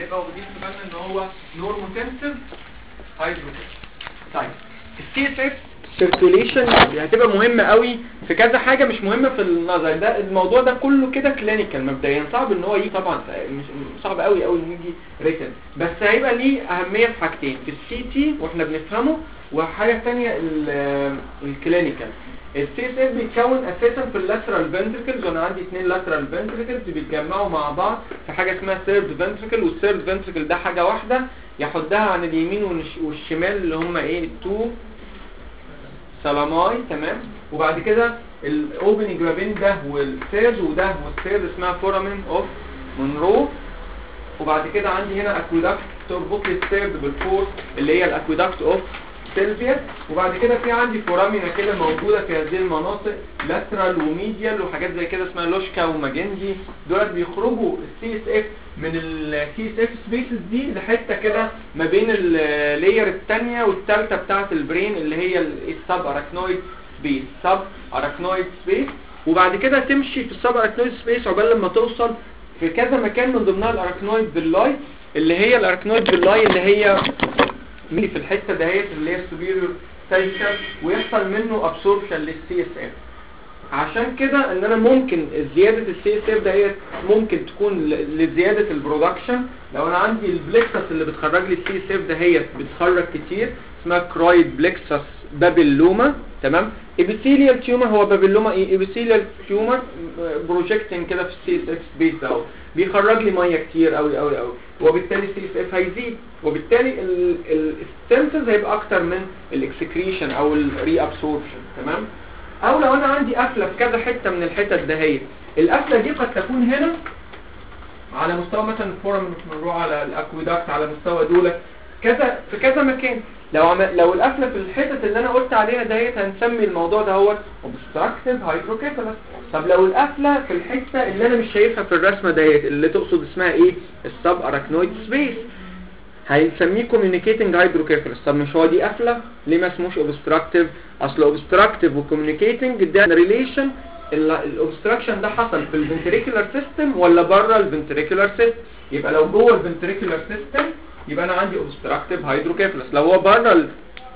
نبقى واخدين في بالنا ان هو نورموتنسيف هيدروكيفالس طيب السي اس اف سيركوليشن هتبقى مهمة قوي في كذا حاجة مش مهمة في النظر ده الموضوع ده كله كده كلينيكال مبدئيا صعب ان هو يجي طبعا مش صعب قوي قوي انه يجي ريتن بس هيبقى ليه اهمية في حاجتين في السي تي واحنا بنفهمه وحاجة ثانيه الكلينيكال السي اس اف بيتكون اساسا في اللاترال فنتركلز وانا عندي اثنين لاترال فنتركلز بيتجمعوا مع بعض في حاجة اسمها ثيرد فنتركل والثيرد فنتركل ده حاجة واحدة يحدها عن اليمين والش- والشمال اللي هم ايه التو سلاماي تمام وبعد كده الاوبننج ما بين ده والثيرد وده والثيرد اسمها فورامين اوف مونرو وبعد كده عندي هنا اكويدكت تربط لي الثيرد بالفورث اللي هي الاكويدكت اوف سيلفيا وبعد كده في عندي فورامينا كده موجوده في هذه المناطق لاترال وميديال وحاجات زي كده اسمها لوشكا وماجنجي دولت بيخرجوا السي اس اف من السي اس اف سبيسز دي لحته كده ما بين اللاير الثانيه والثالثه بتاعه البرين اللي هي السب اراكنويد سبيس سب اراكنويد سبيس وبعد كده تمشي في السب اراكنويد سبيس عقبال لما توصل في كذا مكان من ضمنها الاراكنويد باللاي اللي هي الاراكنويد باللاي اللي هي مين في الحته دهيت اللي هي السوبيريور سايكل ويحصل منه ابسوربشن للسي اس اف عشان كده ان انا ممكن زياده السي اس اف دهيت ممكن تكون ل- لزياده البرودكشن لو انا عندي البلكسس اللي بتخرج لي السي اس اف دهيت بتخرج كتير اسمها كرويد بلكسس بابيلوما تمام ابيثيليال تيومر هو بابيلوما ايه ابيثيليال تيومر بروجكتنج كده في السي اس اف سبيس ده بيخرج لي ميه كتير قوي قوي قوي وبالتالي السي اس اف هيزيد وبالتالي الستنسز هيبقى اكتر من الاكسكريشن او الري ابسوربشن تمام او لو انا عندي قفله في كذا حته من الحتت دهيت القفله دي قد تكون هنا على مستوى مثلا الفورم مروع على الاكويدكت على مستوى دولة كذا في كذا مكان لو عم... لو القفله في الحتت اللي انا قلت عليها ديت هنسمي الموضوع ده هو obstructive hydrocephalus طب لو القفله في الحته اللي انا مش شايفها في الرسمه ديت اللي تقصد اسمها ايه السب اراكنويد سبيس هنسميه communicating hydrocephalus طب مش هو دي قفله ليه ما اسموش obstructive اصل obstructive وcommunicating ده relation الاوبستراكشن ده حصل في الفنتريكولار سيستم ولا بره الفنتريكولار سيستم يبقى لو جوه الفنتريكولار سيستم يبقى انا عندي اوبستراكتيف هيدروكيفلس لو هو بره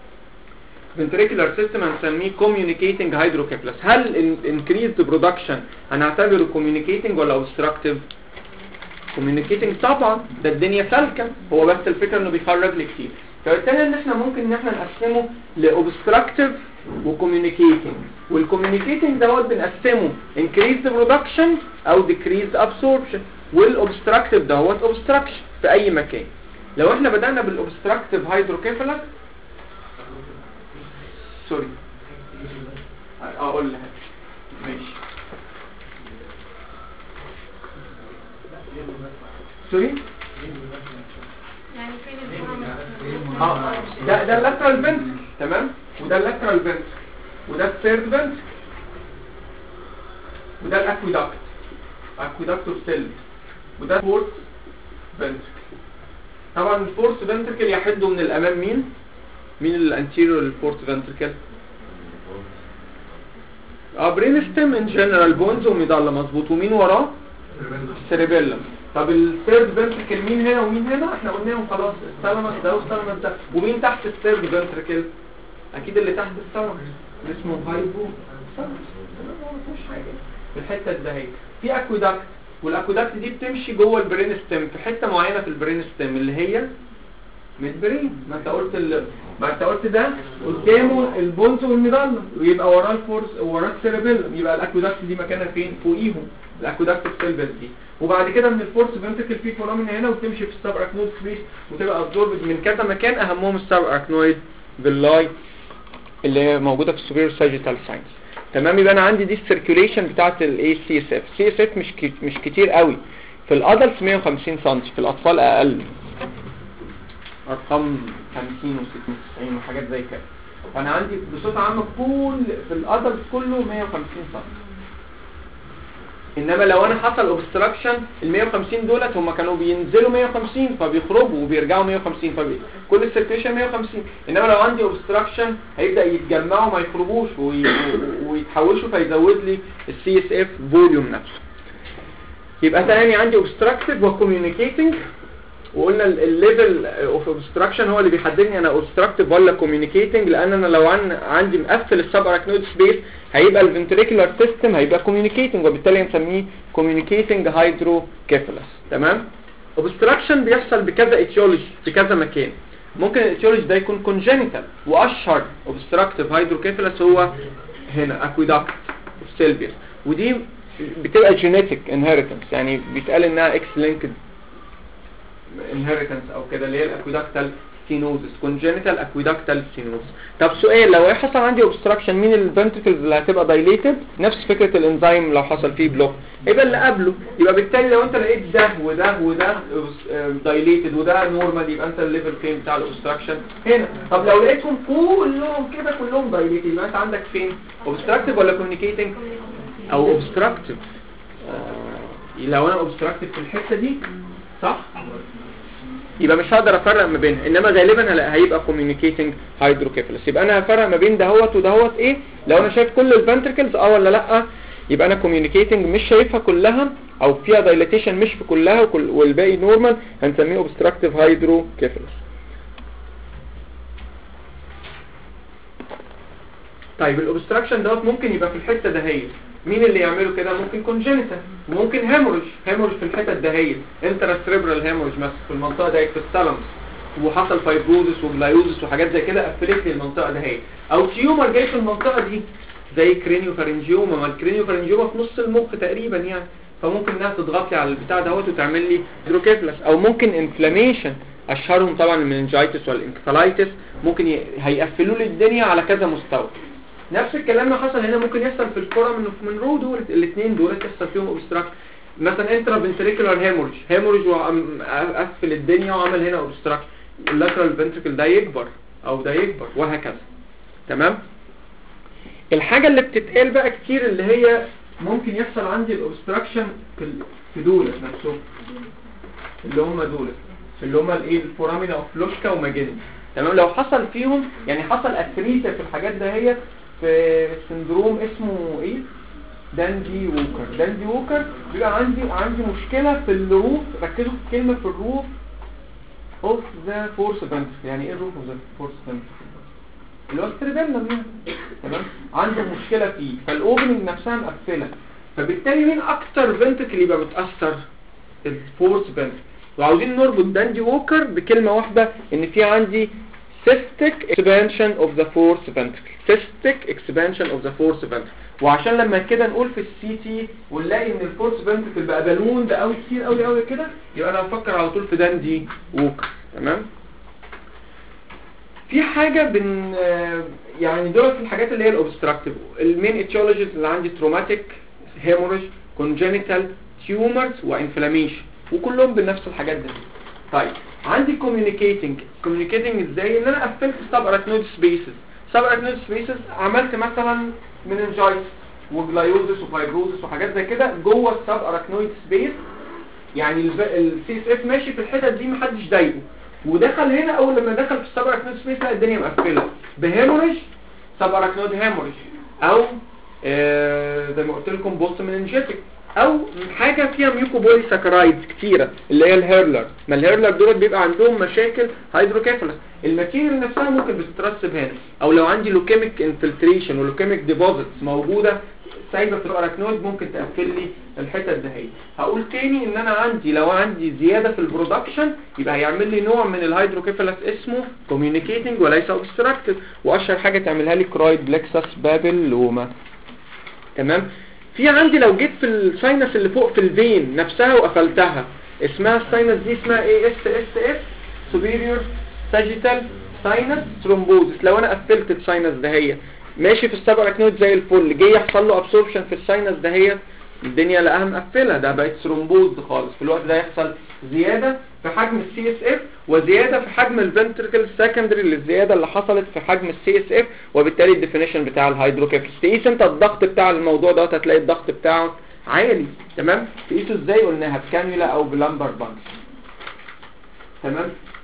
الفنتريكولار سيستم هنسميه communicating hydrocephalus هل increased production هنعتبره communicating ولا اوبستراكتيف communicating طبعا ده الدنيا سالكه هو بس الفكره انه بيخرج لي كتير فبالتالي ان احنا ممكن ان احنا نقسمه لاوبستراكتيف وكوميونيكيتنج والكوميونيكيتنج دوت بنقسمه increased production او decreased absorption والاوبستراكتيف دوت اوبستراكشن في اي مكان لو احنا بدأنا بالاوبستراكتيف هيدروكيفالس سوري اقول لها ماشي سوري يعني فين الفورم اه ده ده اللاترال فنتركل تمام وده اللاترال فنتركل وده الثيرد فنتركل وده الاكويدكت اكويدكت اوف سيل وده الفورث فنتركل طبعا الفورث فنتركل يحد من الامام مين مين الانتيريور للفورث فنتركل اه برين ستيم ان جنرال بونز وميدالا مظبوط ومين وراه سيريبيلم طب الثيرد فنتركل مين هنا ومين هنا احنا قلناهم خلاص الثالاموس ده والثالاموس ده ومين تحت الثيرد فنتركل اكيد اللي تحت الثالاموس اللي اسمه هايبو ثالاموس تمام، هو مفيهوش حاجه في الحته ده اهي في اكويدكت والاكويدكت دي بتمشي جوه البرين ستيم في حته معينه في البرين ستيم اللي هي ميد برين ما انت قلت ال... ما انت قلت ده قدامه البونز والميدالا ويبقى وراه الفورس وراه السيربيلم يبقى الاكويدكت دي مكانها فين فوقيهم الاكويدكت السيلفس دي وبعد كده من الفورس فنتركل في فورامين هنا وتمشي في السب اراكنويد سبيس وتبقى ابزوربد من كذا مكان اهمهم السب اراكنويد باللاي اللي هي موجوده في السوبيريور ساجيتال ساينس تمام يبقى انا عندي دي السيركيوليشن بتاعه الاي سي اس اف سي اس اف مش كي- مش كتير قوي في الادلتس 150 سم في الاطفال اقل ارقام 50 و60 و90 وحاجات زي كده فانا عندي بصفه عامه كل في الادلت كله 150 سم انما لو انا حصل اوبستراكشن ال 150 دولت هم كانوا بينزلوا 150 فبيخرجوا وبيرجعوا 150 فبي كل السيركيشن 150 انما لو عندي اوبستراكشن هيبدا يتجمعوا ما يخرجوش وي... ويتحوشوا فيزود لي السي اس اف فوليوم نفسه يبقى تاني عندي اوبستراكتيف وكوميونيكيتنج وقلنا الليفل اوف اوبستراكشن هو اللي بيحددني انا اوبستراكتيف ولا كوميونيكيتنج لان انا لو عن عندي مقفل السب اراكنويد سبيس هيبقى الفنتريكولار سيستم هيبقى كوميونيكيتنج وبالتالي هنسميه كوميونيكيتنج هايدروكيفالس تمام اوبستراكشن بيحصل بكذا اتيولوجي في كذا مكان ممكن الاتيولوجي ده يكون كونجنتال واشهر اوبستراكتيف هايدروكيفالس هو هنا اكويداكت سيلبيس ودي بتبقى جينيتك انهيرتنس يعني بيتقال انها اكس لينكد انهيرتنس او كده اللي هي الاكويداكتال سينوزس كونجنتال اكويداكتال سينوزس طب سؤال لو حصل عندي اوبستراكشن مين الفنتركلز اللي هتبقى دايليتد نفس فكره الانزيم لو حصل فيه بلوك يبقى اللي قبله يبقى بالتالي لو انت لقيت ده وده وده دايليتد وده نورمال يبقى انت الليفل فين بتاع الاوبستراكشن هنا طب لو لقيتهم كلهم كده كلهم دايليتد يبقى انت عندك فين اوبستراكتيف ولا كوميونيكيتنج او اوبستراكتيف لو انا اوبستراكتيف في الحته دي صح يبقى مش هقدر افرق ما بينها انما غالبا هلا- هيبقى communicating hydrocephalus يبقى انا هفرق ما بين دهوت ودهوت ايه لو انا شايف كل الفنتركلز اه ولا لا يبقى انا communicating مش شايفها كلها او فيها dilatation مش في كلها وكل والباقي نورمال هنسميه obstructive hydrocephalus طيب الاوبستراكشن دوت ممكن يبقى في الحته دهيت مين اللي يعمله كده ممكن كونجنتال وممكن هيموريج هيموريج في الحته الدهيت انترا سريبرال هيموريج مثلا في المنطقه ديت في الثالاموس وحصل فايبروزس وجلايوزس وحاجات زي كده قفلت لي المنطقه دهيت او تيومر جاي في المنطقه دي زي كرينيو فارنجيوما ما الكرينيو فارنجيوما في نص المخ تقريبا يعني فممكن انها تضغط لي على البتاع دوت وتعمل لي هيدروكيفلس او ممكن انفلاميشن اشهرهم طبعا المننجايتس والانكفالايتس ممكن ي... هيقفلوا لي الدنيا على كذا مستوى نفس الكلام اللي حصل هنا ممكن يحصل في الفورامين اوف منرو دول الاثنين دول يحصل فيهم اوبستراكت مثلا انترا فنتريكولار هيمورج هيمورج وقفل الدنيا وعمل هنا اوبستراكت اللاترال فنتريكل ده يكبر او ده يكبر وهكذا تمام الحاجة اللي بتتقال بقى كتير اللي هي ممكن يحصل عندي الاوبستراكشن في ال- في دولت نفسهم اللي هم دولت اللي هم الايه الفورامينا اوف لوشكا وماجيني تمام لو حصل فيهم يعني حصل اتريتا في الحاجات دهيت في سندروم اسمه ايه داندي ووكر داندي ووكر بيبقى عندي عندي مشكلة في الروف ركزوا في كلمة في الروف اوف ذا فورس فنتركل يعني ايه الروف اوف ذا فورس فنتركل اللي هو السيربيلم يعني تمام عنده مشكلة فيه فالاوبننج نفسها مقفلة فبالتالي مين اكتر فنتركل يبقى متأثر الفورس فنتركل وعاوزين نربط داندي ووكر بكلمة واحدة ان في عندي cystic expansion of the fourth ventricle cystic expansion of the fourth ventricle وعشان لما كده نقول في السي تي ونلاقي ان الفورس فنتركل بقى بالون ده قوي كتير قوي قوي كده يبقى انا هفكر على طول في داندي ووكر تمام في حاجة بن آه، يعني دول في الحاجات اللي هي الاوبستراكتيف المين اتيولوجيز اللي عندي تروماتيك هيموريج كونجنتال تيومرز وانفلاميشن وكلهم بنفس الحاجات دي طيب عندي كوميونيكيتنج كوميونيكيتنج ازاي ان انا قفلت السب اراكنويد سبيسز سب اراكنويد سبيسز عملت مثلا مننجايتس وجلايوزس وفايبروزس وحاجات زي كده جوه السب اراكنويد سبيس يعني السي اس اف ماشي في الحتت دي محدش ضايقه ودخل هنا اول لما دخل في السب اراكنويد سبيس لقى الدنيا مقفله بهيموريج سب اراكنويد هيموريج او آه زي ما قلت لكم بوست مننجيتك او حاجه فيها ميوكوبولي ساكرايدز كتيره اللي هي الهيرلر ما الهيرلر دول بيبقى عندهم مشاكل هيدروكيفالس الماتيريال نفسها ممكن بتترسب هنا او لو عندي لوكيميك انفلتريشن ولوكيميك ديبوزيتس موجوده سايبه في الاراكنويد ممكن تقفل لي الحتت دهيت هقول تاني ان انا عندي لو عندي زياده في البرودكشن يبقى هيعمل لي نوع من الهيدروكيفالس اسمه كوميونيكيتنج وليس اوبستراكتيف واشهر حاجه تعملها لي كرويد بلكسس بابلوما تمام في عندي لو جيت في الساينس اللي فوق في الفين نفسها وقفلتها اسمها الساينس دي اسمها ايه اس اس اس superior sagittal sinus thrombosis لو انا قفلت الساينس دهيت ماشي في السبع اراكنويد زي الفل جه يحصل له ابسوربشن في الساينس دهيت الدنيا لقاها مقفله ده بقت ثرومبوز خالص في الوقت ده يحصل زياده في حجم السي اس اف وزياده في حجم الفنتركل سكندري للزياده اللي حصلت في حجم السي اس اف وبالتالي الديفينيشن بتاع الهيدروكيفالس تقيس انت الضغط بتاع الموضوع دوت هتلاقي الضغط بتاعه عالي تمام تقيسه ازاي قلناها بكانيولا او بلمبر بانكس تمام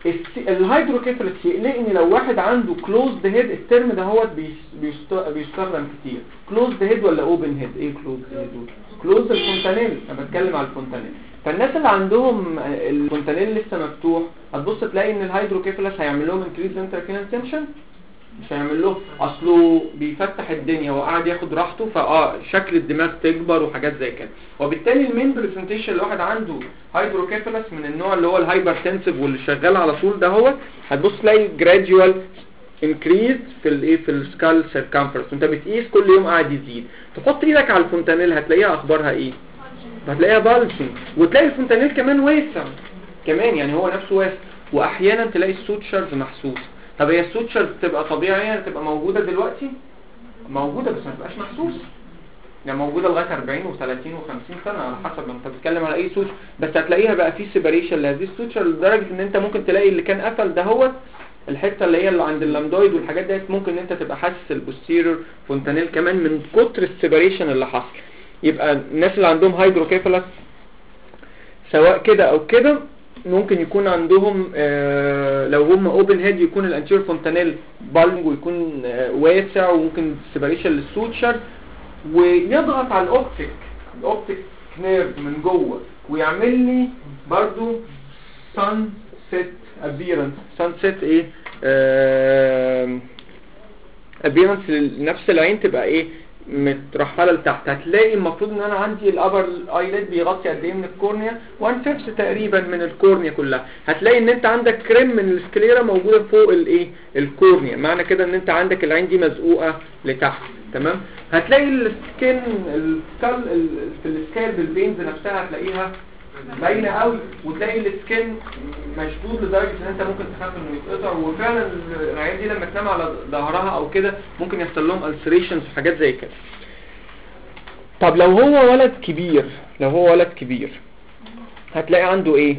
الس- الهيدروكيفالس يقلقني لو واحد عنده كلوزد هيد الترم ده هو بيستخدم كتير كلوزد هيد ولا اوبن هيد ايه كلوزد هيد كلوزد الفونتانيل انا بتكلم على الفونتانيل فالناس اللي عندهم الفونتانيل لسه مفتوح هتبص تلاقي ان الهيدروكيفالس هيعمل لهم انكريز انتركينال تنشن مش هيعمل له اصله بيفتح الدنيا وقاعد ياخد راحته فاه شكل الدماغ تكبر وحاجات زي كده وبالتالي المين برزنتيشن اللي واحد عنده هيدروكيفالس من النوع اللي هو الهايبر تنسيف واللي شغال على طول ده هو هتبص تلاقي جراديوال انكريز في الايه في السكال سيركمفرنس وانت بتقيس كل يوم قاعد يزيد تحط ايدك على الفونتانيل هتلاقيها اخبارها ايه هتلاقيها بالسنج وتلاقي الفونتانيل كمان واسع كمان يعني هو نفسه واسع واحيانا تلاقي السوتشرز محسوسه طب هي السوتشرز تبقى طبيعيه يعني تبقى موجوده دلوقتي موجوده بس ما تبقاش محسوسه يعني موجوده لغايه 40 و30 و50 سنه على حسب انت بتتكلم على اي سوتش بس هتلاقيها بقى في سيبريشن لهذه السوتشر لدرجه ان انت ممكن تلاقي اللي كان قفل ده هو الحته اللي هي اللي عند اللامدويد والحاجات ديت ممكن انت تبقى حاسس البوستيريور فونتانيل كمان من كتر السيبريشن اللي حصل يبقى الناس اللي عندهم هيدروكيفالس سواء كده او كده ممكن يكون عندهم آه لو هم اوبن هيد يكون الانتيريور فونتانيل بالنج ويكون آه واسع وممكن سيبريشن للسوتشر ويضغط على الاوبتيك الاوبتيك نيرف من جوه ويعمل لي برضو سان سيت ابيرنس سان سيت ايه ابيرنس نفس العين تبقى ايه مترحله لتحت هتلاقي المفروض ان انا عندي الابر ايليد بيغطي قد ايه من الكورنيا 1 فيفث تقريبا من الكورنيا كلها هتلاقي ان انت عندك كريم من السكليرا موجوده فوق الايه الكورنيا معنى كده ان انت عندك العين دي مزقوقه لتحت تمام هتلاقي السكين السكال ال- في السكالب البينز نفسها هتلاقيها باينه قوي وتلاقي السكين مشدود لدرجه ان انت ممكن تخاف انه يتقطع وفعلا العيال دي لما تنام على ظهرها او كده ممكن يحصل لهم السريشنز وحاجات زي كده طب لو هو ولد كبير لو هو ولد كبير هتلاقي عنده ايه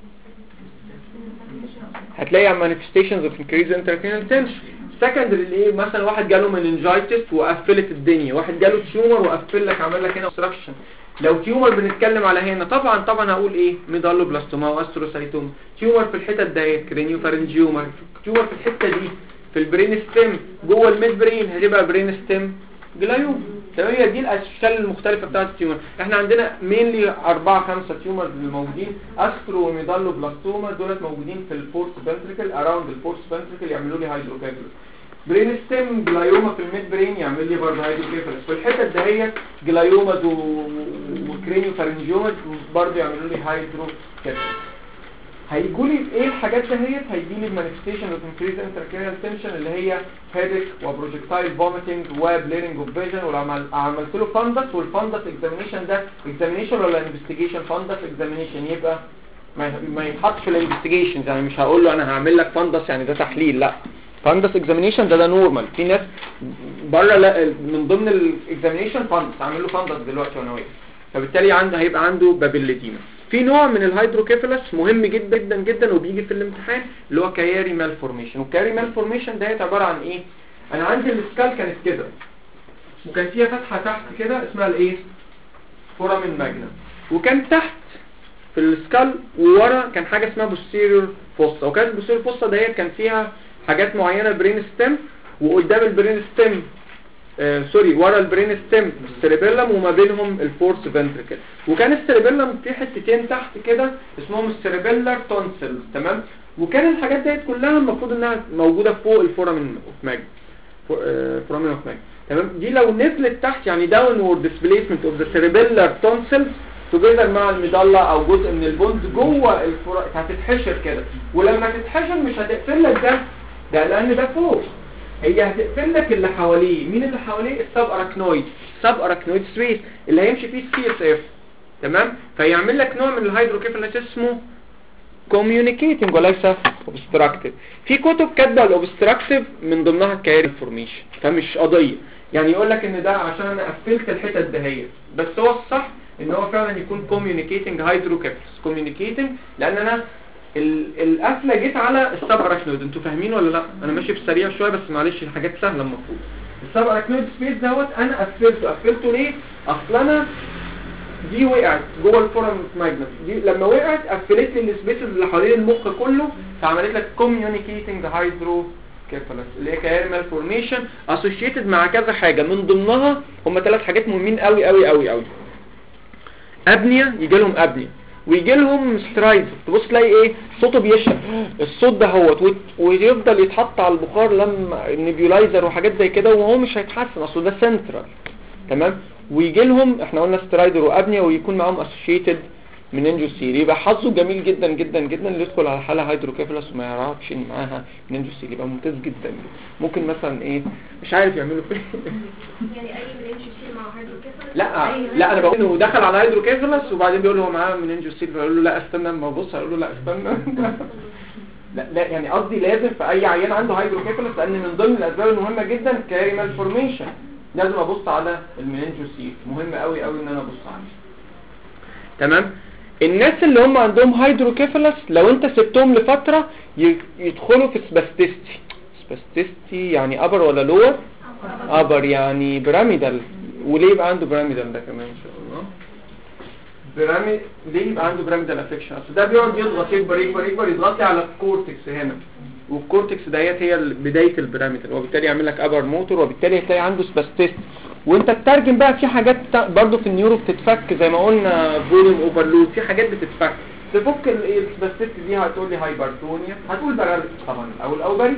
هتلاقي manifestations of increased intracranial tension secondary الايه مثلا واحد جاله meningitis وقفلت الدنيا واحد جاله تيومر وقفل لك عمل لك هنا obstruction لو تيومر بنتكلم على هنا طبعا طبعا هقول ايه ميدالوبلاستوما واستروسايتوما تيومر في الحتت ديت كرينيو فارنجيوما تيومر في الحته دي في البرين ستيم جوه الميد برين هتبقى برين ستيم جلايوم تمام هي دي الاشكال المختلفه بتاعت التيومر احنا عندنا مينلي أربعة خمسة تيومرز اللي موجودين استرو وميدالوبلاستوما دولت موجودين في الفورس فنتريكل اراوند الفورس فنتريكل يعملوا لي هيدروكيفالس برين ستيم جلايوما في الميد برين يعمل لي برضه هيدروكيفالس في الحتت دهيت جلايوما وكرينيو فارنجيوما برضه يعملوا لي هيدروكيفالس هيجوا لي ايه الحاجات دهيت هيجي لي المانيفستيشن اوف انكريز انتركرينال تنشن اللي هي هيدك وبروجكتايل فوميتنج وبليرنج اوف فيجن ولو عمل- عملت له فندس والفندس اكزامينيشن ده اكزامينيشن ولا انفستيجيشن فندس اكزامينيشن يبقى ما ما يتحطش في الانفستيجيشن يعني مش هقول له انا هعمل لك فندس يعني ده تحليل لا فندس اكزامينيشن ده ده نورمال في ناس بره لا من ضمن الاكزامينيشن فندس اعمل له فندس دلوقتي وانا واقف فبالتالي عنده هيبقى عنده بابيليديما في نوع من الهيدروكيفالس مهم جدا جدا جدا وبيجي في الامتحان اللي هو كياري مالفورميشن والكياري مالفورميشن ديت عباره عن ايه انا عندي السكال كانت كده وكان فيها فتحه تحت كده اسمها الايه فورامين ماجنا وكان تحت في السكال وورا كان حاجه اسمها بوستيريور فوسا وكانت البوستيريور فوسا ديت كان فيها حاجات معينه برين ستيم وقدام البرين ستيم آه سوري ورا البرين ستيم السيربيلم وما بينهم الفورس فنتريكل وكان السيربيلم في حتتين تحت كده اسمهم السيربيلر تونسلز تمام وكان الحاجات ديت كلها المفروض انها موجوده فوق الفورامين اوف ماج فورامين اوف ماج تمام دي لو نزلت تحت يعني داونورد ديسبيسمنت اوف ذا سيربيلر تونسلز توجذر مع الميدالا او جزء من البونز جوه الفرا هتتحشر كده ولما تتحشر مش هتقفل لك ده ده لان ده فوق هي هتقفل لك اللي حواليه مين اللي حواليه السب اراكنويد سب اراكنويد سبيس اللي هيمشي فيه السي اس اف تمام فيعمل لك نوع من الهيدروكيفالس اسمه communicating وليس obstructive في كتب كاتبه الاوبستراكتيف من ضمنها الكياري فورميشن فمش قضيه يعني يقول لك ان ده عشان انا قفلت الحتت دهيت بس هو الصح ان هو فعلا يكون communicating hydrocephalus communicating لان انا ال- القفله جيت على السب اراكنويد انتوا فاهمين ولا لا انا ماشي في السريع شويه بس معلش حاجات سهله المفروض السب اراكنويد سبيس دوت انا قفلته قفلته ليه اصل انا دي وقعت جوه الفورم ماجنس دي لما وقعت قفلت لي السبيسز اللي حوالين المخ كله فعملت لك كوميونيكيتنج هايدرو كيفالس اللي هي كيرمال فورميشن اسوشيتد مع كذا حاجه من ضمنها هم ثلاث حاجات مهمين قوي قوي قوي قوي ابنيا يجي لهم ابنيا ويجي لهم سترايد تبص تلاقي ايه صوته بيشهق الصوت ده هو ويفضل يتحط على البخار لما النبيولايزر وحاجات زي كده وهو مش هيتحسن اصل ده سنترال تمام ويجي لهم احنا قلنا سترايدر وابنيا ويكون معاهم اسوشيتد مننجوسيل يبقى حظه جميل جدا جدا جدا اللي يدخل على حاله هيدروكيفالس وما يعرفش ان معاها مننجوسيل يبقى ممتاز جدا ممكن مثلا ايه مش عارف يعملوا فيه يعني اي منين يشيل مع هيدروكيفالس لا لا انا بقول انه دخل على هيدروكيفالس وبعدين بيقول له هو معاه مننجوسيل فيقول له لا استنى اما ابص هيقول له لا استنى لا لا يعني قصدي لازم في اي عيان عنده هيدروكيفالس لان من ضمن الاسباب المهمه جدا كاريمال فورميشن لازم ابص على المننجوسيل مهم قوي قوي ان انا ابص عليه تمام الناس اللي هم عندهم هيدروكيفالس لو انت سبتهم لفترة ي- يدخلوا في سباستيستي سباستيستي يعني ابر ولا لور ابر يعني بيراميدال وليه يبقى عنده بيراميدال ده كمان ان شاء الله بيراميد ليه يبقى عنده بيراميدال افكشن اصل ده بيقعد يضغط يكبر يكبر يكبر يضغط لي على الكورتكس هنا والكورتكس ديت هي ال- بدايه البيراميدال وبالتالي يعمل لك ابر موتور وبالتالي هتلاقي عنده سباستيست وانت تترجم بقى في حاجات تا- برضو في النيورو بتتفك زي ما قلنا فوليوم اوفرلود في حاجات بتتفك تفك ال- السباستيست دي هتقول لي هايبرتونيا هتقول باراليس طبعا الاول او بري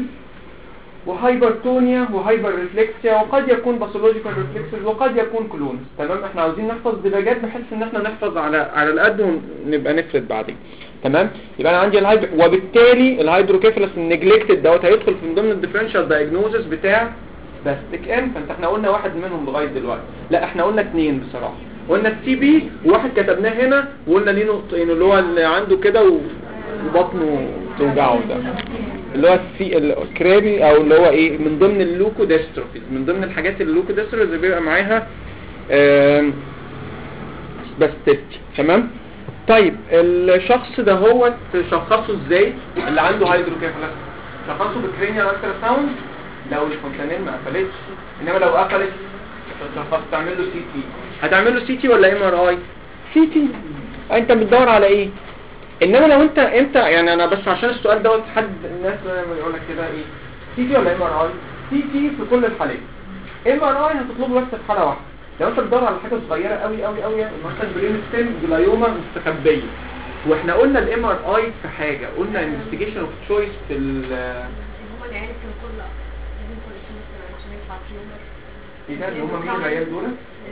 وهايبرتونيا وهايبر ريفلكسيا وقد يكون باثولوجيكال ريفلكسز وقد يكون كلونز تمام احنا عاوزين نحفظ ديباجات بحيث ان احنا نحفظ على على القد ونبقى نفرد بعدين تمام يبقى انا عندي الهايبر وبالتالي الهيدروكيفالس النجلكتد دوت هيدخل في ضمن الديفرنشال دايجنوزس بتاع باستيك انفنت احنا قلنا واحد منهم لغايه دلوقتي لا احنا قلنا اثنين بصراحه قلنا التي بي وواحد كتبناه هنا وقلنا ليه نقطتين اللي هو اللي عنده كده و- وبطنه توجعه ده اللي هو السي الكرابي او اللي هو ايه من ضمن اللوكوديستروفيز من ضمن الحاجات اللوكوديستروفيز اللي بيبقى معاها آم، باستيستي تمام طيب الشخص ده هو تشخصه ازاي اللي عنده هيدروكيفالس شخصه بكرينيال الترا ساوند لو الفونتانيل ما قفلتش انما لو قفلت تشخص تعمل له سي تي هتعمل له سي تي ولا ام ار اي سي تي انت بتدور على ايه انما لو انت انت يعني انا بس عشان السؤال دوت حد الناس لما يقول لك كده ايه سي تي ولا ام ار اي سي تي في كل الحالات ام ار اي هتطلبه بس في حاله واحده لو انت بتدور على حاجه صغيره قوي قوي قوي مثلا برين ستيم جلايوما مستخبيه واحنا قلنا الام ار اي في حاجه قلنا انفستيجيشن اوف تشويس في ال هو العيال كانوا كل لازم كل سنة عشان يطلع تيومر ايه ده اللي هم مين العيال دول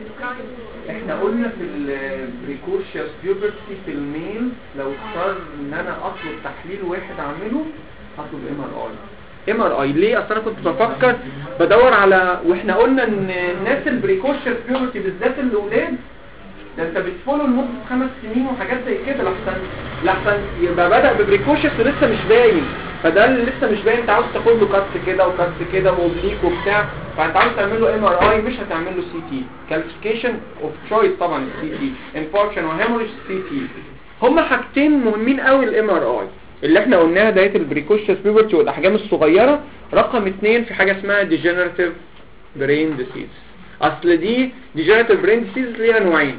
احنا قلنا في البريكوشيوس بيوبرتي في الميل لو اضطر ان انا اطلب تحليل واحد اعمله هطلب ام ار اي ام ار اي ليه اصل انا كنت بفكر بدور على واحنا قلنا ان الناس البريكوشيوس بيوبرتي بالذات الاولاد ده انت بتفولو لمده خمس سنين وحاجات زي كده لحسن لحسن يبقى بدا ببريكوشيوس ولسه مش باين فده اللي لسه مش باين انت عاوز تاخد له كات كده وكات كده واوبليك وبتاع فانت عاوز تعمل له ام ار اي مش هتعمل له سي تي كالسيفيكيشن اوف تشويس طبعا السي تي انفاركشن وهيموريج سي تي هما حاجتين مهمين قوي الام ار اي اللي احنا قلناها ديت البريكوشيوس بيبرتي والاحجام الصغيره رقم اتنين في حاجه اسمها ديجنراتيف برين ديسيز اصل دي ديجنراتيف برين ديسيز ليها نوعين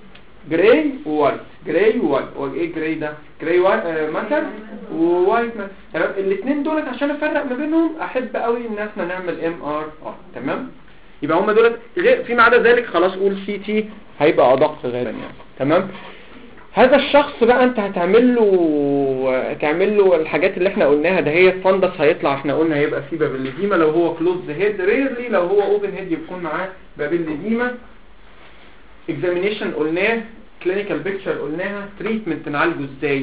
جراي ووايت جراي ووايت هو ايه جراي ده جراي ماتر ووايت ماتر تمام الاثنين دولت عشان افرق ما بينهم احب قوي ان احنا نعمل ام ار ار تمام يبقى هم دولت غير فيما عدا ذلك خلاص قول سي تي هيبقى ادق غالبا يعني تمام هذا الشخص بقى انت هتعمل له هتعمل له الحاجات اللي احنا قلناها ده هي فندس هيطلع احنا قلنا هيبقى فيه بابلديما لو هو كلوز هيد ريرلي لو هو اوبن هيد يكون معاه بابلديما اكزامينيشن قلناه كلينيكال بيكتشر قلناها تريتمنت نعالجه ازاي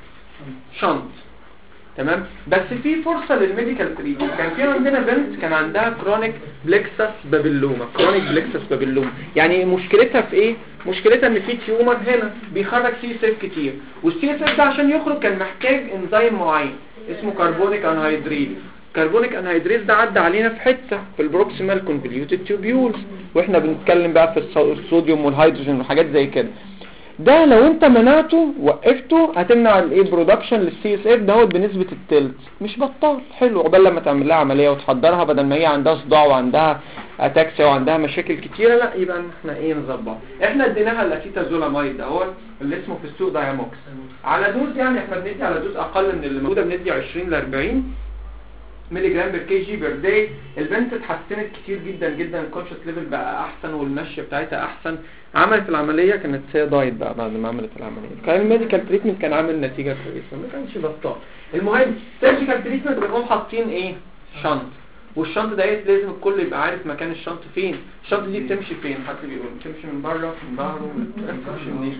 شنط تمام بس في فرصة للميديكال تريتمنت كان في عندنا بنت كان عندها كرونيك بلكسس بابيلوما كرونيك بلكسس بابيلوما يعني مشكلتها في ايه مشكلتها ان في تيومر هنا بيخرج سي اس اف كتير والسي اس اف ده عشان يخرج كان محتاج انزيم معين اسمه كربونيك انهيدريز كربونيك انهيدريز ده عدى علينا في حته في البروكسيمال كونفوليوتد تيوبيولز واحنا بنتكلم بقى في الصو- الصوديوم والهيدروجين وحاجات زي كده ده لو انت منعته وقفته هتمنع الايه برودكشن للسي اس اف دوت بنسبه التلت مش بطال حلو عقبال لما تعمل لها عمليه وتحضرها بدل ما هي عندها صداع وعندها اتاكسيا وعندها مشاكل كتيره لا يبقى احنا ايه نظبط احنا اديناها الاسيتازولامايد اهو اللي اسمه في السوق دايموكس على دوز يعني احنا بندي على دوز اقل من اللي موجوده بندي 20 ل 40 ملي جرام بير كي جي بير داي البنت اتحسنت كتير جدا جدا الكونشس ليفل بقى احسن والمشي بتاعتها احسن عملت العمليه كانت هي دايت بقى بعد ما عملت العمليه كان الميديكال تريتمنت كان عامل نتيجه كويسه ما كانش بطال المهم سيرجيكال تريتمنت بنقوم حاطين ايه شنط والشنط ديت لازم الكل يبقى عارف مكان الشنط فين الشنط دي بتمشي فين حد بيقول بتمشي من بره من ظهره بتمشي منين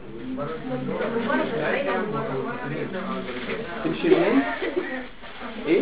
تمشي منين ايه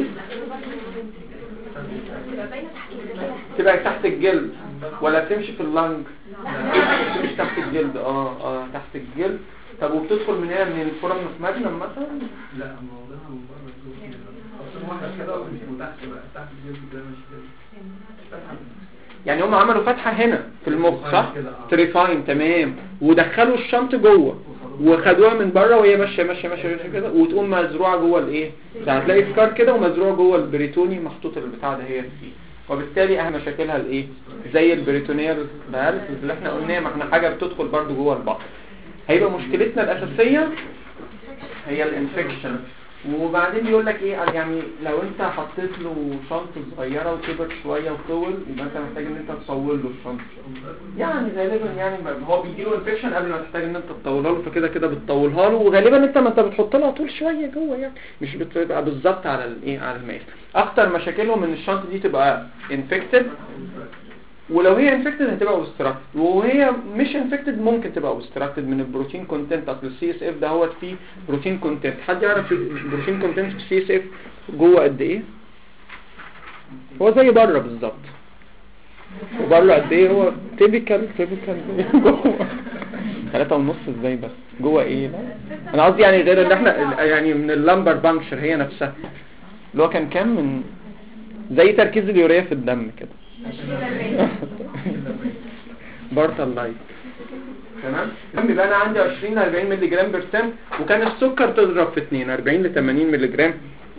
تبقى تحت الجلد ولا تمشي في اللنج مش تحت الجلد اه اه تحت الجلد طب وبتدخل من هنا من الفورم في مجنم مثلا لا موضوعها من بره الجو اصلا واحده كده وتحت بقى تحت الجلد كده مش كده يعني هم عملوا فتحة هنا في المخ صح كده، آه. تريفاين تمام ودخلوا الشنط جوه وخدوها من بره وهي ماشيه ماشيه ماشيه ماشية كده وتقوم مزروعه جوه الايه يعني هتلاقي سكار كده ومزروعه جوه البريتوني محطوط البتاع ده هي فيه وبالتالي اهم مشاكلها الايه زي البريتونيال باراليسيس اللي احنا قلناه ما احنا حاجه بتدخل برضو جوه البطن هيبقى مشكلتنا الاساسيه هي الانفكشن وبعدين بيقول لك ايه يعني لو انت حطيت له شنطه صغيره وكبر شويه وطول يبقى انت محتاج ان انت تطول له الشنطه يعني غالبا يعني ما- هو بيجي له انفكشن قبل ما تحتاج ان انت تطولها له فكده كده بتطولها له وغالبا انت ما انت بتحط لها طول شويه جوه يعني مش بتبقى بالظبط على الايه على المقاس اكتر مشاكلهم ان الشنطه دي تبقى انفكتد ولو هي انفكتد هتبقى اوبستراكتد وهي مش انفكتد ممكن تبقى اوبستراكتد من البروتين كونتنت اصل السي اس اف ده هو فيه بروتين كونتنت حد يعرف البروتين كونتنت في السي اس اف جوه قد ايه هو زي بره بالظبط وبره قد ايه هو تيبيكال تيبيكال جوه ثلاثة ونص ازاي بس جوه ايه لا انا قصدي يعني غير اللي احنا يعني من اللمبر بانكشر هي نفسها اللي هو كان كام من زي تركيز اليوريا في الدم كده بارتال لايت تمام المهم يبقى انا عندي 20 ل 40 مللي جرام برسنت وكان السكر تضرب في 2 40 ل 80 مللي جرام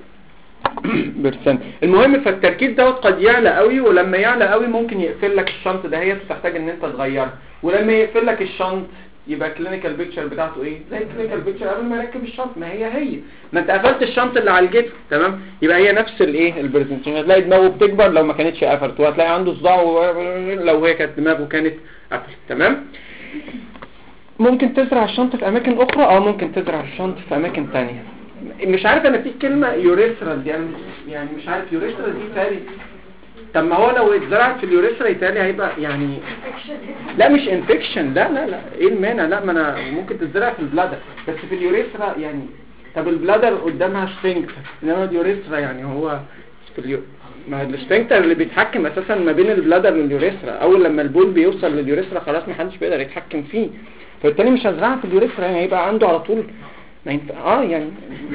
برسنت المهم فالتركيز دوت قد يعلى قوي ولما يعلى قوي ممكن يقفل لك الشنط دهيت وتحتاج ان انت تغيرها ولما يقفل لك الشنط يبقى كلينيكال بيكتشر بتاعته ايه زي الكلينيكال بيكتشر قبل ما يركب الشنط ما هي هي ما انت قفلت الشنط اللي على الجسم تمام يبقى هي نفس الايه البرزنتيشن هتلاقي دماغه بتكبر لو ما كانتش قفلت وهتلاقي عنده صداع و- لو هي كانت دماغه كانت قفلت تمام ممكن تزرع الشنطة في أماكن أخرى أو ممكن تزرع الشنطة في أماكن تانية مش عارف أنا في كلمة يوريثرال دي أنا يعني مش عارف يوريثرال دي تاني طب ما هو لو اتزرعت في اليوريثرا يتهيألي هيبقى يعني لا مش انفكشن لا لا لا ايه المانع لا ما انا ممكن تتزرع في البلادر بس في اليوريثرا يعني طب البلادر قدامها سفنكتر انما اليوريثرا يعني هو في اليو... ما السفنكتر اللي بيتحكم اساسا ما بين البلادر واليوريثرا اول لما البول بيوصل لليوريثرا خلاص ما حدش بيقدر يتحكم فيه فبالتالي مش هزرعها في اليوريثرا يعني هيبقى عنده على طول ما ينفع اه يعني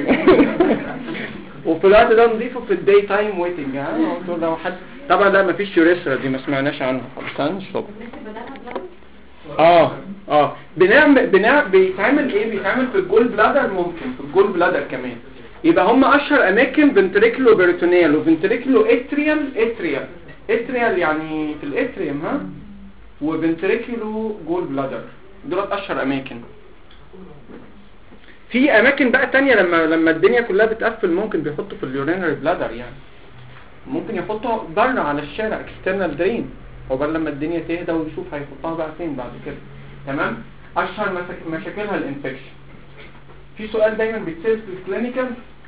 وفي الوقت ده نضيفه في الداي تايم ويتنج ها قلت له لو حد طبعا لا مفيش يوريثرا دي ما سمعناش عنها خالص هنشرب اه اه بنعمل بنعمل بيتعمل ايه بيتعمل في الجول بلادر ممكن في الجول بلادر كمان يبقى هم اشهر اماكن فنتريكلو بيريتونيال وفنتريكلو اتريال اتريال اتريال يعني في الاتريوم ها وفنتريكلو جول بلادر دولت اشهر اماكن في اماكن بقى تانية لما لما الدنيا كلها بتقفل ممكن بيحطوا في اليورينري بلادر يعني ممكن يحطوا بره على الشارع اكسترنال درين عقبال لما الدنيا تهدى ويشوف هيحطها بقى فين بعد كده تمام اشهر مساك- مشاكلها الانفكشن في سؤال دايما بيتسال في الكلينيكال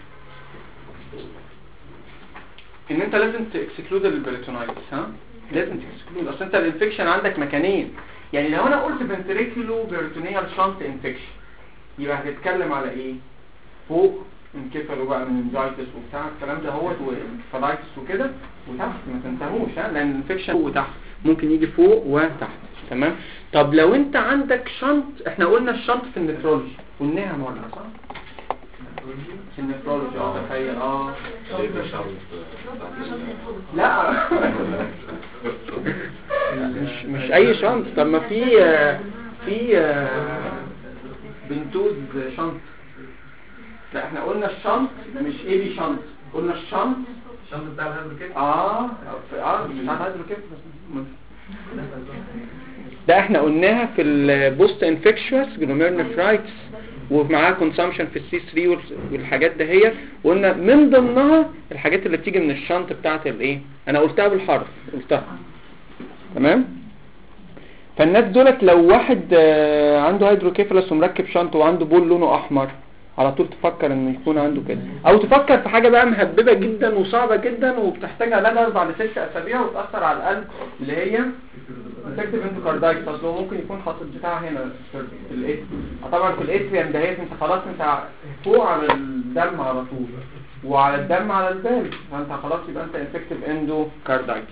ان انت لازم تكسكلود البريتونايتس ها لازم تكسكلود اصل انت الانفكشن عندك مكانين يعني لو انا قلت فنتريكولو بيرتونيال شنط انفكشن يبقى هتتكلم على ايه فوق انكفلوا بقى من انجايتس وبتاع الكلام ده هو وفلايتس وكده وتحت ما تنساهوش ها لان الانفكشن فوق وتحت ممكن يجي فوق وتحت تمام طب لو انت عندك شنط احنا قلنا الشنط في النفرولوجي قلناها مره صح في النفرولوجي اه تخيل اه لا مش مش اي شنط طب ما في آه، في آه، بنتوز شنط لا احنا قلنا الشنط مش ايه بي شنط قلنا الشنط الشنط بتاع الهاند كده اه اه مش عارف هذا كده ده احنا قلناها في البوست انفكشوس جلوميرنفرايتس ومعاها كونسامشن في السي 3 والحاجات ده هي وقلنا من ضمنها الحاجات اللي بتيجي من الشنط بتاعت الايه انا قلتها بالحرف قلتها تمام فالناس دولت لو واحد آه، عنده هيدروكيفالس ومركب شنط وعنده بول لونه احمر على طول تفكر انه يكون عنده كده او تفكر في حاجه بقى مهببه جدا وصعبه جدا وبتحتاج علاج اربع لست اسابيع وتاثر على القلب اللي هي انفكتيف اندوكاردايتس اصل هو ممكن يكون حاطط بتاع هنا في الايه طبعا في الاتريم ده هي انت خلاص انت فوق على الدم على طول وعلى الدم على البال فانت خلاص يبقى انت انفكتيف اندوكاردايتس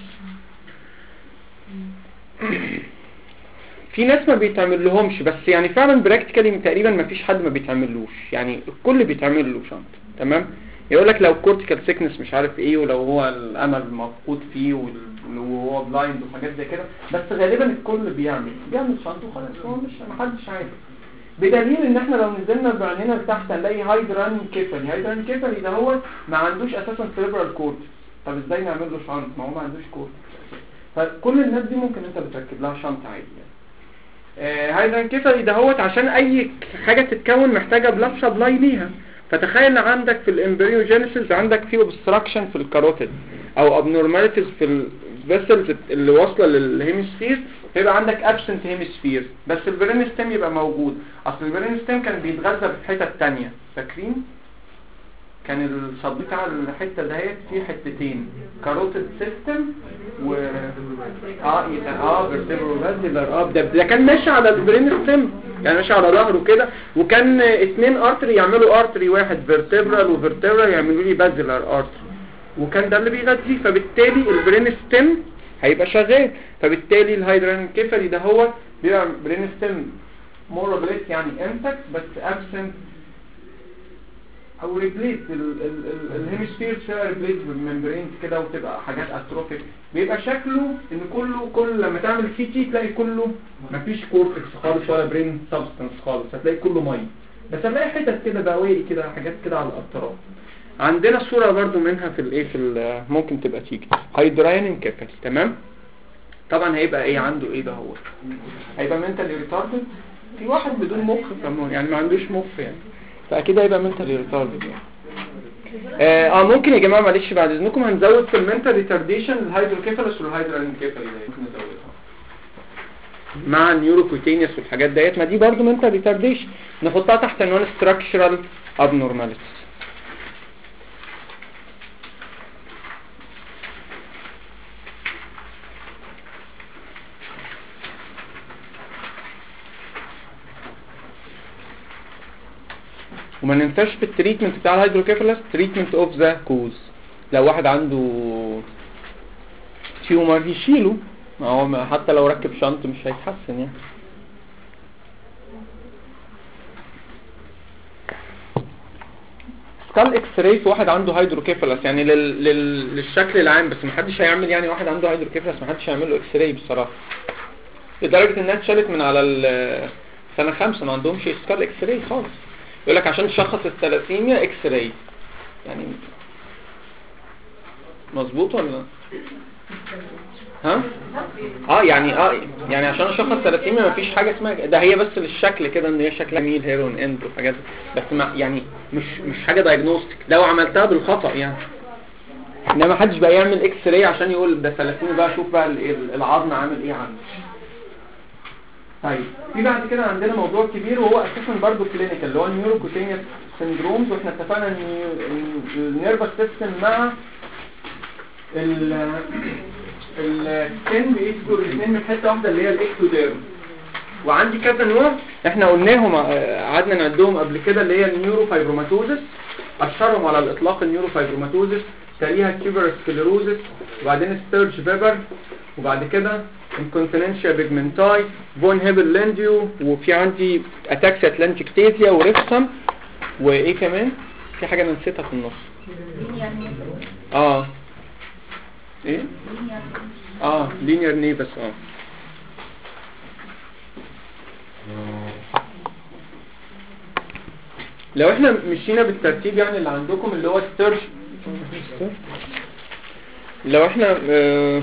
في ناس ما بيتعمل لهمش بس يعني فعلا براكتيكالي تقريبا ما فيش حد ما بيتعملوش يعني الكل بيتعمل له شنط تمام يقول لك لو كورتيكال سيكنس مش عارف ايه ولو هو الامل مفقود فيه وال- وهو بلايند وحاجات زي كده بس غالبا الكل بيعمل بيعمل شنط وخلاص هو مش ما حدش عارف بدليل ان احنا لو نزلنا بعينينا لتحت هنلاقي هايدران كيفالي هايدران كيفالي ده هو ما عندوش اساسا سيربرال كورتكس طب ازاي نعمل له شنط ما هو ما عندوش كورتكس فكل الناس دي ممكن انت بتركب لها شنط عادي يعني آه، هايدران كيفالي دهوت عشان اي حاجة تتكون محتاجة بلاد سبلاي ليها فتخيل عندك في الامبريوجينيسيس عندك في اوبستراكشن في الكاروتيد او ابنورماليتيز في الفيسلز اللي واصله للهيمسفير فيبقى عندك ابسنت هيمسفير بس البرين ستيم يبقى موجود اصل البرين ستيم كان بيتغذى في حتت تانية فاكرين كان الصب بتاع الحته دهيت فيه حتتين كاروتيد سيستم و اه يبقى اه فيرتيبرو فاسيلر اه ده, ده كان ماشي على البرين ستيم يعني ماشي على ظهره كده وكان اتنين ارتري يعملوا ارتري واحد فيرتيبرال وفيرتيبرال يعملوا لي بازيلر ارتري وكان ده اللي بيغذيه فبالتالي البرين ستيم هيبقى شغال فبالتالي الهيدران كيفالي ده هو بيبقى برين ستيم مور بليس يعني انتكت بس ابسنت او ريبليس الهيمسفير شويه ريبليس بالممبرين كده وتبقى حاجات اتروفيك بيبقى شكله ان كله كل لما تعمل سي تي تلاقي كله مفيش كورتكس خالص ولا برين سبستنس خالص هتلاقي كله ميه بس هتلاقي حتت كده بواقي كده حاجات كده على الاطراف عندنا صورة برضو منها في الايه في ال- ممكن تبقى تيجي هيدراين انكفل تمام طبعا هيبقى ايه عنده ايه ده هو هيبقى منتالي ريتاردد في واحد بدون مخ فمون يعني ما عندوش مخ يعني فاكيد هيبقى منتالي ريتاردد يعني اه آه، ممكن يا جماعه معلش بعد اذنكم هنزود في المنتال ريتارديشن الهيدروكيفالس والهيدرانكيفالي ممكن نزودها مع النيوروكوتينيوس والحاجات ديت ما دي برضو منتال ريتارديشن نحطها تحت عنوان structural abnormalities وما ننساش في التريتمنت بتاع الهيدروكيفالس تريتمنت اوف ذا كوز لو واحد عنده تيومر يشيله ما هو ما- حتى لو ركب شنط مش هيتحسن يعني سكال اكس راي في واحد عنده هيدروكيفالس يعني لل... لل... للشكل العام بس محدش هيعمل يعني واحد عنده هيدروكيفالس محدش هيعمل له اكس راي بصراحه لدرجه انها اتشالت من على ال- سنه خمسة ما عندهمش سكال اكس راي خالص يقول لك عشان تشخص الثلاثيميا اكس راي يعني مظبوط ولا لا؟ ها اه يعني اه يعني عشان اشخص ثلاثيميا مفيش حاجه اسمها ده هي بس للشكل كده ان هي شكلها ميل هيرون اند وحاجات بس ما يعني مش مش حاجه دايجنوستيك لو عملتها بالخطا يعني انما محدش بقى يعمل اكس راي عشان يقول ده ثلاثيميا بقى شوف بقى ال- ال- العظم عامل ايه عنده طيب في بعد كده عندنا موضوع كبير وهو اساسا برضه كلينيكال اللي هو النيوروكوتينيوس سيندرومز واحنا اتفقنا ان النيرفس سيستم مع ال السن بيدخل الاثنين من حته واحده اللي هي الاكتوديرم وعندي كذا نوع احنا قلناهم آه، قعدنا نعدهم قبل كده اللي هي النيوروفايبروماتوزس اشهرهم على الاطلاق النيوروفايبروماتوزس تليها كيبر سكليروزس وبعدين ستيرج فيبر وبعد كده انكونتيننشيا بيجمنتاي فون هيبل لينديو وفي عندي اتاكسيا اتلانتيكتيزيا وريفسم وايه كمان في حاجه انا نسيتها في النص اه ايه اه لينير نيفس اه لو احنا مشينا بالترتيب يعني اللي عندكم اللي هو السيرش لو احنا آه،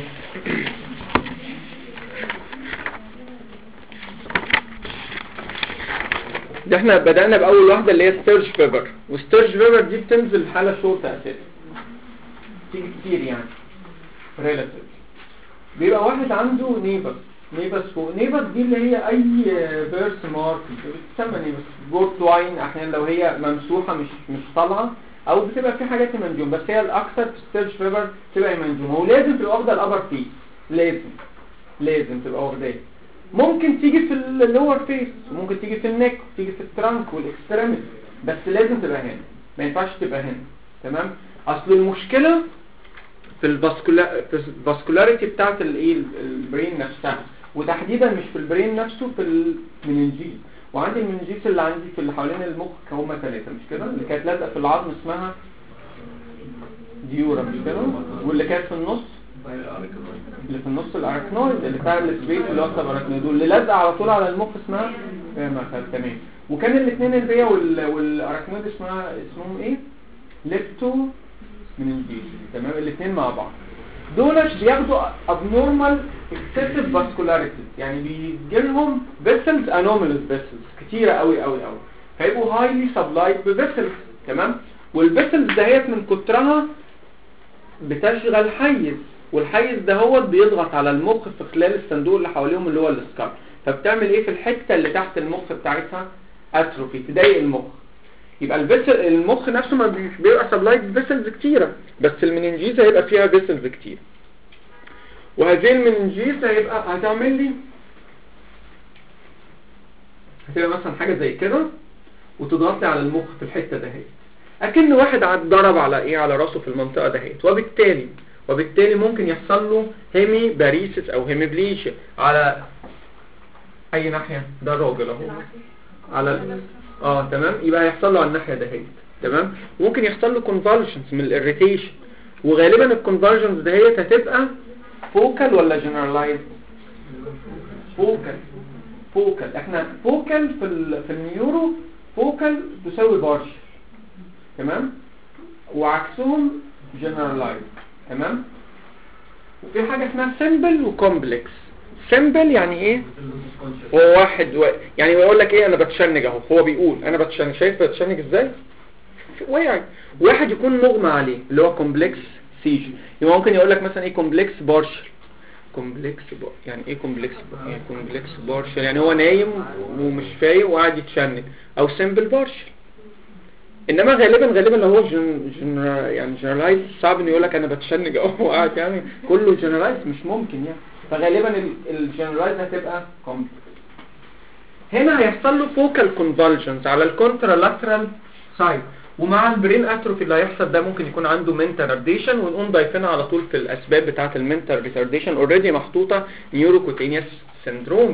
ده احنا بدأنا بأول واحدة اللي هي ستيرج فيبر وستيرج فيبر دي بتنزل حالة شورت أساسا تيجي كتير يعني ريلاتيف بيبقى واحد عنده نيبس نيبس فوق نيبس دي اللي هي اي بيرس مارك بتسمى نيبس جورت لاين احيانا لو هي ممسوحه مش مش طالعه او بتبقى في حاجات منجوم بس هي الاكثر في ستيرج فيبر تبقى منجومه ولازم تبقى واخده الابر فيس لازم لازم تبقى واخداه ممكن تيجي في اللور فيس وممكن تيجي في النك تيجي في الترانك والاكستريميتي بس لازم تبقى هنا ما ينفعش تبقى هنا تمام اصل المشكله في الفاسكولا في الفاسكولاريتي بتاعت الايه البرين نفسها وتحديدا مش في البرين نفسه في المننجيز وعندي المننجيز اللي عندي في اللي حوالين المخ هم ثلاثه مش كده اللي كانت لازقه في العظم اسمها ديورا مش كده واللي كانت في النص اللي في النص الاركنويد اللي بتاع السبيس اللي هو السباركنويد واللي لازقه على طول على المخ اسمها مثلا تمام وكان الاثنين البيا وال... والاركنويد اسمها اسمهم ايه ليبتو مننجيز تمام الاثنين مع بعض دولت بياخدوا abnormal excessive vascularity يعني بيجي لهم vessels anomalous vessels كتيرة قوي قوي قوي فيبقوا highly supplied بفيسلز تمام والفيسلز دهيت من كترها بتشغل حيز والحيز دهوت بيضغط على المخ في خلال الصندوق اللي حواليهم اللي هو السكال فبتعمل ايه في الحتة اللي تحت المخ بتاعتها اتروفي تضايق المخ يبقى الفيسل المخ نفسه ما بي- بيبقى سبلايد فيسلز كتيرة بس المننجيز هيبقى فيها فيسلز كتير وهذه المننجيز هيبقى هتعمل لي هتبقى مثلا حاجة زي كده وتضغط لي على المخ في الحتة دهيت اكن واحد عاد ضرب على ايه على راسه في المنطقة دهيت وبالتالي وبالتالي ممكن يحصل له هيمي باريسس او هيميبليشيا على اي ناحية ده الراجل اهو على ال- اه تمام يبقى هيحصل له على الناحيه دهيت تمام ممكن يحصل له كونفالشنز من الاريتيشن وغالبا الكونفالشنز دهيت هتبقى فوكال ولا جنرالايز فوكال فوكال احنا فوكال في ال في النيورو فوكال تساوي بارشل تمام وعكسهم جنرالايز تمام وفي حاجه اسمها سيمبل وكومبلكس سيمبل يعني ايه هو واحد و... يعني بيقول لك ايه انا بتشنج اهو هو بيقول انا بتشنج شايف بتشنج ازاي وقع واحد يكون مغمى عليه اللي هو كومبلكس سيج يبقى ممكن يقول لك مثلا ايه كومبلكس بارشل كومبلكس ب... يعني ايه كومبلكس ب... يعني كومبلكس بارشل يعني هو نايم ومش فايق وقاعد يتشنج او سيمبل بارشل انما غالبا غالبا لو هو جن... جن... يعني جنرالايز صعب انه يقول لك انا بتشنج اهو وقاعد يعني كله جنرالايز مش ممكن يعني فغالبا الجنرالايز هتبقى كومبلكس هنا هيحصل له فوكال كونفالجنز على الكونترالاترال سايد ومع البرين اتروفي اللي هيحصل ده ممكن يكون عنده منتال ريتارديشن ونقوم ضايفينها على طول في الاسباب بتاعه المنتال ريتارديشن اوريدي محطوطه نيوروكوتينيوس سيندرومز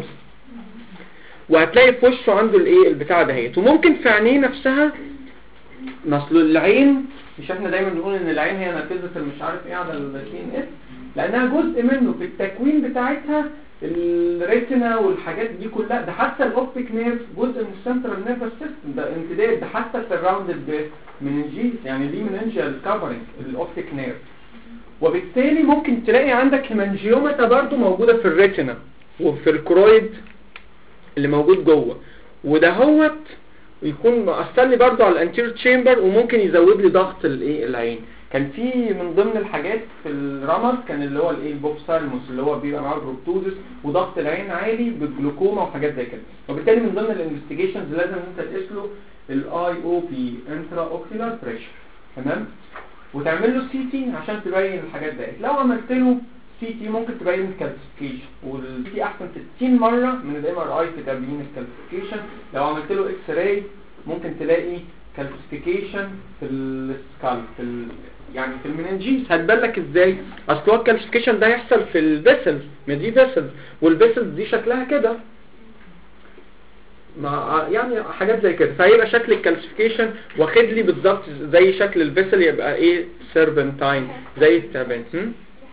وهتلاقي في وشه عنده الايه البتاع دهيت وممكن في عينيه نفسها اصل العين مش احنا دايما بنقول ان العين هي نافذه المش عارف ايه على السين اس لانها جزء منه في التكوين بتاعتها الريتنا والحاجات دي كلها ده حتى الاوبتيك نيرف جزء من السنترال نيرفس سيستم ده امتداد ده حتى السراوندد مننجيز يعني دي مننجيال كفرنج الاوبتيك نيرف وبالتالي ممكن تلاقي عندك هيمانجيوماتا برضو موجوده في الريتنا وفي الكرويد اللي موجود جوه وده هوت ويكون مأثر لي برضو على الانتير تشامبر وممكن يزود لي ضغط الايه العين كان في من ضمن الحاجات في الرمد كان اللي هو الايه البوبسالموس اللي هو بيبقى معاه بروبتوزس وضغط العين عالي بالجلوكوما وحاجات زي كده وبالتالي من ضمن الانفستيجيشنز لازم انت تقيس له الاي او بي انترا اوكيولار بريشر تمام وتعمل له سي تي عشان تبين الحاجات ديت لو عملت له سي تي ممكن تبين الكالسيفيكيشن والسي تي احسن 60 مره من الام ار اي في تبيين الكالسيفيكيشن لو عملت له اكس راي ممكن تلاقي كالسيفيكيشن في السكال في ال... يعني في المننجيز هتبان لك ازاي اصل هو الكالسيفيكيشن ده يحصل في الفيسلز ما دي فيسلز والفيسلز دي شكلها كده مع يعني حاجات زي كده فهيبقى شكل الكالسيفيكيشن واخد لي بالظبط زي شكل الفيسل يبقى ايه سيربنتاين زي التعبان هم؟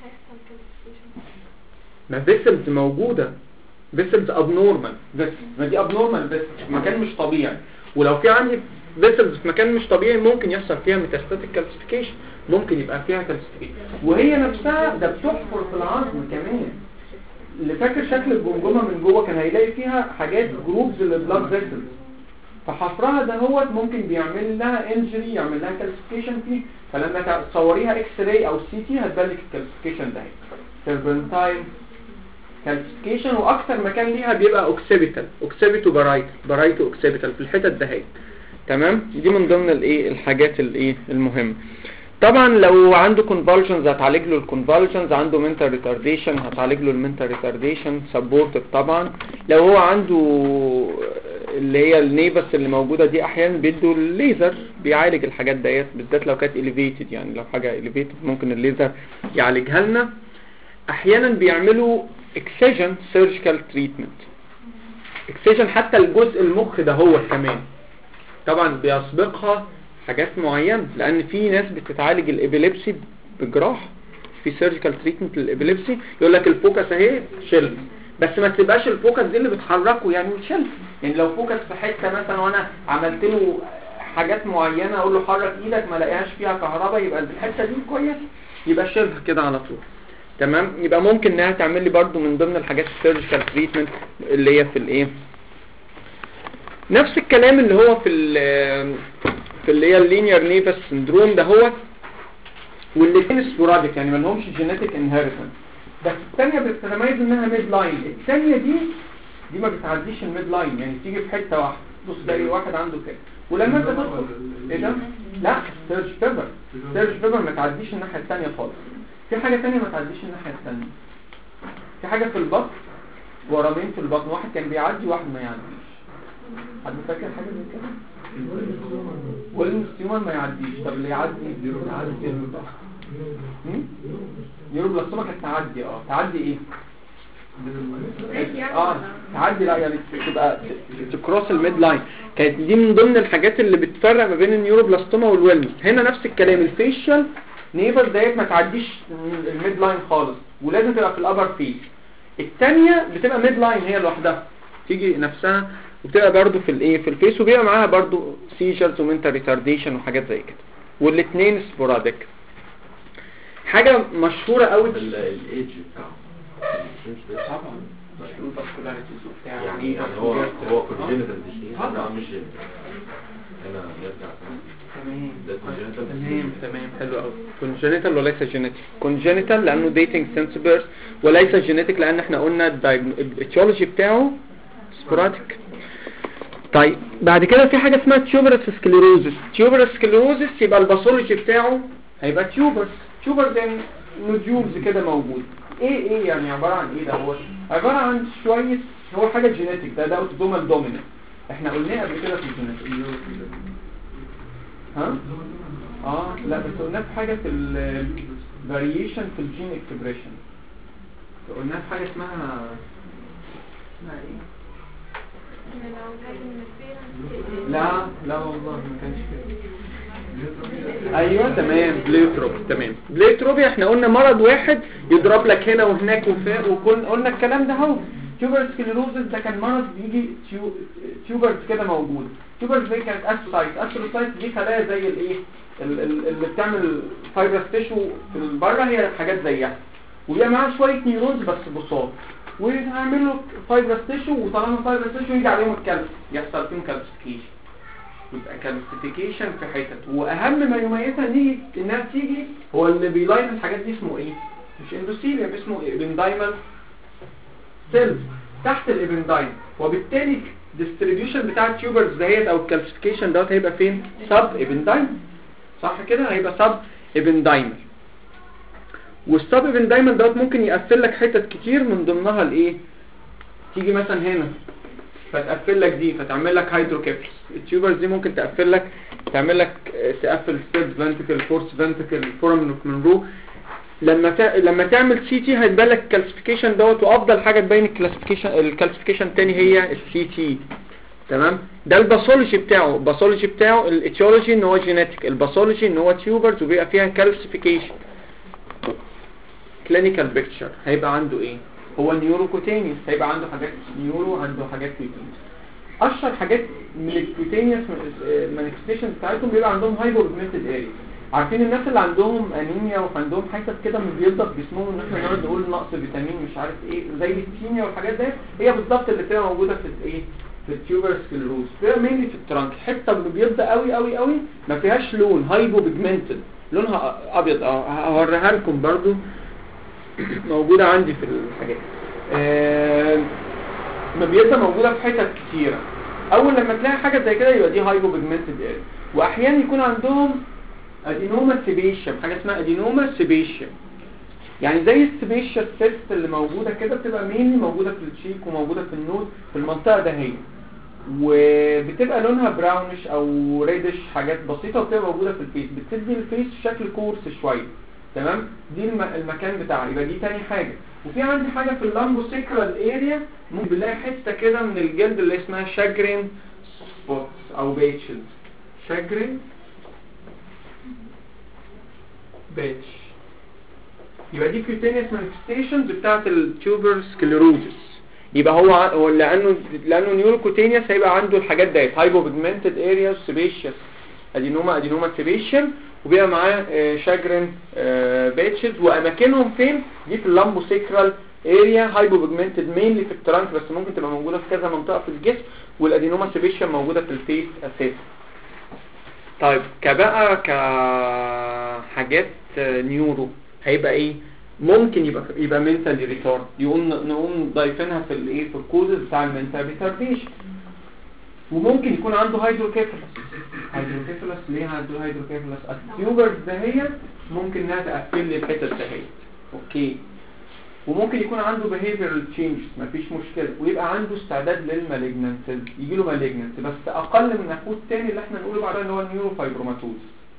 ما فيسلز موجودة فيسلز ابنورمال ما دي ابنورمال بس مكان مش طبيعي ولو في عندي فيسلز في مكان مش طبيعي ممكن يحصل فيها ميتاستاتيك كالسيفيكيشن ممكن يبقى فيها كالسيفيكيشن وهي نفسها ده بتحفر في العظم كمان اللي فاكر شكل الجمجمه من جوه كان هيلاقي فيها حاجات جروبز للبلاد فيسلز فحفرها ده هو ممكن بيعمل لها انجري يعمل لها كالسيفيكيشن فيه فلما تصوريها اكس راي او سي تي هتبان لك الكالسيفيكيشن ده سيربنتاين كالسيفيكيشن واكتر مكان ليها بيبقى اوكسيبيتال اوكسيبيتو بارايت بارايتو اوكسيبيتال في الحتت دهيت تمام دي من ضمن الايه الحاجات الايه المهمه طبعا لو عنده كونفالجنز هتعالج له الكونفالجنز عنده منتال ريتارديشن هتعالج له المنتال ريتارديشن سبورتيف طبعا لو هو عنده اللي هي النيفس اللي موجوده دي احيانا بيدوا الليزر بيعالج الحاجات ديت بالذات لو كانت اليفيتد يعني لو حاجه اليفيتد ممكن الليزر يعالجها لنا احيانا بيعملوا اكسجن سيرجيكال تريتمنت اكسجن حتى الجزء المخ ده هو كمان طبعا بيسبقها حاجات معينة لان في ناس بتتعالج الابيليبسي بجراح في سيرجيكال تريتمنت للابيليبسي يقول لك الفوكس اهي شيل بس ما تبقاش الفوكس دي اللي بتحركه يعني شيل يعني لو فوكس في حته مثلا وانا عملت له حاجات معينه اقول له حرك ايدك ما لاقيهاش فيها كهرباء يبقى الحته دي كويسه يبقى شيلها كده على طول تمام يبقى ممكن انها تعمل لي برده من ضمن الحاجات السيرجيكال تريتمنت اللي هي في الايه نفس الكلام اللي هو في في اللي هي اللينير نيفس سندروم ده هو والاثنين سبوراديك يعني ما لهمش جينيتك انهيرتنس بس الثانيه بتتميز انها ميد لاين الثانيه دي دي ما بتعديش الميد لاين يعني تيجي في حته واحده بص تلاقي واحد عنده كده ولما انت تدخل ايه ده لا سيرج فيبر سيرج فيبر ما تعديش الناحيه الثانيه خالص في حاجه ثانيه ما تعديش الناحيه الثانيه في حاجه في البطن ورمين في البطن واحد كان بيعدي واحد ما يعديش حد فاكر حاجه زي كده والستيومر ما يعديش طب اللي يعدي يعدي نيوروبلاستوما كانت تعدي اه تعدي ايه اه تعدي لا يعني تبقى تكروس الميد لاين كانت دي من ضمن الحاجات اللي بتفرق ما بين النيوروبلاستوما والويلمس هنا نفس الكلام الفيشال نيفر ديت ما تعديش الميد لاين خالص ولازم تبقى في الابر فيس الثانيه بتبقى ميد لاين هي لوحدها تيجي نفسها وبتبقى برضو في الايه في الفيس وبيبقى معاها برضو سيجرز ومنتال ريتارديشن وحاجات زي كده والاثنين سبوراديك حاجه مشهوره قوي الايدج بتاعه طبعا يعني هو هو كونجنتال دي طبعا مش هنا نرجع تمام ده congenital تمام تمام حلو قوي كونجنتال وليس جينيتيك كونجنتال لانه ديتنج سنس بيرث وليس جينيتيك لان احنا قلنا الاتيولوجي بتاعه سبوراديك طيب بعد كده في حاجه اسمها تيوبرس سكليروزس تيوبرس سكليروزس يبقى الباثولوجي بتاعه هيبقى تيوبرس تيوبرس يعني نوديولز كده موجود ايه ايه يعني عباره عن ايه ده هو عباره عن شويه هو حاجه جينيتيك ده ده اوتوزومال دوميننت احنا قلناه قبل كده في الجينيتيك ها اه لا بس قلناه في حاجه في الفاريشن في الجين اكسبريشن قلناه في حاجه اسمها اسمها ايه لا لا والله ما كانش كده ايوه تمام بليوتروب تمام بليوتروبيا احنا قلنا مرض واحد يضرب لك هنا وهناك وفوق وكل قلنا الكلام ده اهو تيوبر سكليروزس ده كان مرض بيجي تيو... تيوبرز كده موجود تيوبرز دي كانت استروسايت استروسايت دي خلايا زي الايه ال- ال- اللي بتعمل فايبرس تيشو في البره هي حاجات زيها وبيبقى معاها شويه نيورونز بس بساط ويعملوا فايبرس تيشو وطالما فايبرس تيشو يجي عليهم الكالس يحصل فيهم كالسيفيكيشن يبقى كالسيفيكيشن في حتت واهم ما يميزها دي انها تيجي هو اللي بيلاين الحاجات دي اسمه ايه مش اندوثيليوم اسمه ابندايمال سيلز تحت الابندايم وبالتالي الديستريبيوشن بتاع التيوبرز دهيت او الكالسيفيكيشن دوت هيبقى فين سب ابندايم صح كده هيبقى سب ابندايمال والسب ابندايمال دوت ممكن يقفل لك حتت كتير من ضمنها الايه تيجي مثلا هنا فتقفل لك دي فتعمل لك هيدروكيفلس التيوبرز دي ممكن تقفل لك تعمل لك آه، تقفل ستيرد فنتكل فورس فنتكل فورامين منرو لما تع... لما تعمل سي تي هيتبان لك الكالسيفيكيشن دوت وافضل حاجه تبين الكلاسيفيكيشن الكالسيفيكيشن تاني هي السي تي تمام ده الباثولوجي بتاعه الباثولوجي بتاعه الاتيولوجي ان هو جينيتيك الباثولوجي ان هو تيوبرز وبيبقى فيها كالسيفيكيشن كلينيكال بيكتشر هيبقى عنده ايه هو نيوروكوتينيوس هيبقى عنده حاجات نيورو عنده حاجات كوتينيوس اشهر حاجات من الكوتينيوس مانيفستيشن بتاعتهم بيبقى عندهم هايبو بيجمنتد اريا عارفين الناس اللي عندهم انيميا وعندهم حتت كده من بيضة في جسمهم ان احنا نقعد نقول نقص فيتامين مش عارف ايه زي الكيميا والحاجات دي هي بالظبط اللي بتبقى موجوده في الايه في التيوبر سكلروز بتبقى مينلي في الترانك الحته اللي بيضة قوي قوي قوي ما فيهاش لون هايبو بيجمنتد لونها ابيض اه هوريها لكم برضو موجوده عندي في الحاجات آه مبيضة موجودة في حتت كتيرة اول لما تلاقي حاجة زي كده يبقى دي هايبو بيجمنتد اريا واحيانا يكون عندهم ادينوما سيبيشيم حاجة اسمها ادينوما سيبيشيم يعني زي السيبيشيا سيست اللي موجودة كده بتبقى مينلي موجودة في التشيك وموجودة في النوز في المنطقة ده هي وبتبقى لونها براونش او ريدش حاجات بسيطة وبتبقى موجودة في الفيس بتدي الفيس شكل كورس شوية تمام دي الم... المكان بتاعها يبقى دي تاني حاجة وفي عندي حاجة في اللانجو سيكرال اريا ممكن بنلاقي حتة كده من الجلد اللي اسمها شاجرين سبوتس او بيتشز شاجرين بيتش يبقى دي كيوتينيوس مانيفستيشنز بتاعت التوبر سكليروزس يبقى هو ع- هو لانه لانه نيوروكوتينيوس هيبقى عنده الحاجات ديت هايبو بيجمنتد ارياز سيبيشيس ادينوما ادينوما سيبيشن وبيبقى معاه آه، شاجرين بيتشز واماكنهم فين دي في اللامبو سيكرال اريا هايبو بيجمنتد مينلي في الترانك بس ممكن تبقى موجوده في كذا منطقه في الجسم والادينوما سيبيشن موجوده في الفيس اساسا طيب كبقى كحاجات آه، نيورو هيبقى ايه ممكن يبقى يبقى منتال ريتارد يقوم نقوم ضايفينها في الايه في الكودز بتاع المنتال ريتارديشن وممكن يكون عنده هيدروكيفالس هيدروكيفالس ليه عنده هيدروكيفالس التيوبرز دهيت ممكن انها تقفل لي الحتت دهيت اوكي وممكن يكون عنده behavioral changes مفيش مشكلة ويبقى عنده استعداد للمالجنانسز يجي له مالجنانس بس اقل من اخوه التاني اللي احنا نقوله بعدها اللي هو النيوروفايبروماتوز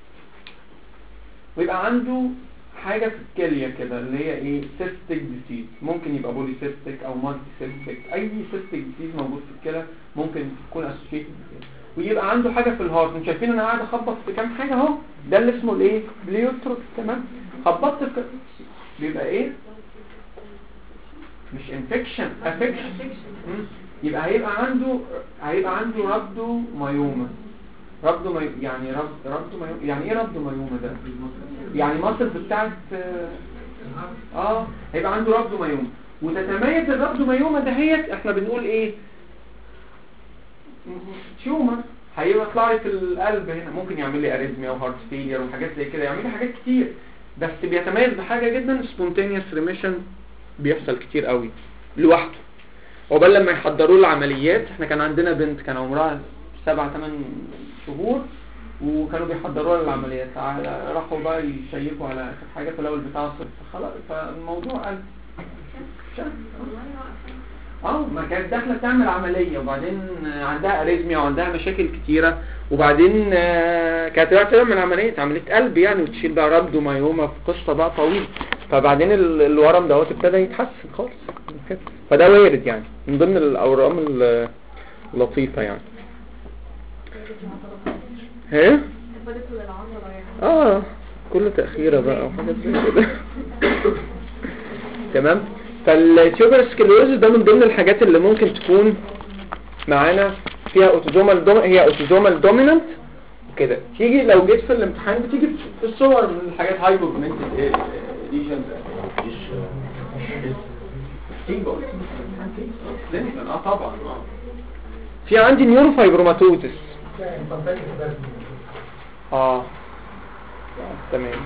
ويبقى عنده حاجة في الكلية كده اللي هي ايه سيستيك ديسيز ممكن يبقى بولي سيستيك او مالتي سيستيك اي سيستيك ديسيز موجود في الكلى ممكن تكون اسوشيتد بكده ويبقى عنده حاجة في الهارت انتوا شايفين انا قاعد اخبط في كام حاجة اهو ده اللي اسمه الايه بليوتروك تمام خبطت في ك- بيبقى ايه مش انفكشن افكشن يبقى هيبقى عنده هيبقى عنده ربدو مايوما ربدو ماي... يعني رب ربدو مايوما يعني ايه ربدو مايوما ده يعني مصر بتاعت اه هيبقى عنده ربدو مايوما وتتميز الربدو مايوما دهيت احنا بنقول ايه تيومر هيبقى يطلع لي في القلب هنا ممكن يعمل لي اريزميا وهارت فيلير وحاجات زي كده يعمل لي حاجات كتير بس بيتميز بحاجه جدا سبونتينيوس ريميشن بيحصل كتير قوي لوحده عقبال لما يحضروا له العمليات احنا كان عندنا بنت كان عمرها سبع ثمان شهور وكانوا بيحضروا لها العمليات على- راحوا بقى يشيكوا على اخر حاجه في الاول بتاع صفر خلاص فالموضوع قل شهر. اه ما كانت داخله تعمل عمليه وبعدين آه، عندها اريزميا وعندها مشاكل كتيره وبعدين آه، كانت رايحه تعمل عمليه عمليه قلب يعني وتشيل بقى ربد ومايوما في قصه بقى طويله فبعدين ال- الورم دوت ابتدى يتحسن خالص كده. فده وارد يعني من ضمن الاورام ال- اللطيفه يعني ها فادته للعضلة يعني اه كل تأخيرة بقى وحاجات زي كده تمام فالتيوبر سكليروزس ده من ضمن الحاجات اللي ممكن تكون معانا فيها اوتوزومال دوم هي اوتوزومال دومينانت كده تيجي لو جيت في الامتحان بتيجي في الصور من الحاجات هايبوجمنتد ليجنز مفيش اه طبعا اه في عندي نيوروفايبروماتوزس اه تمام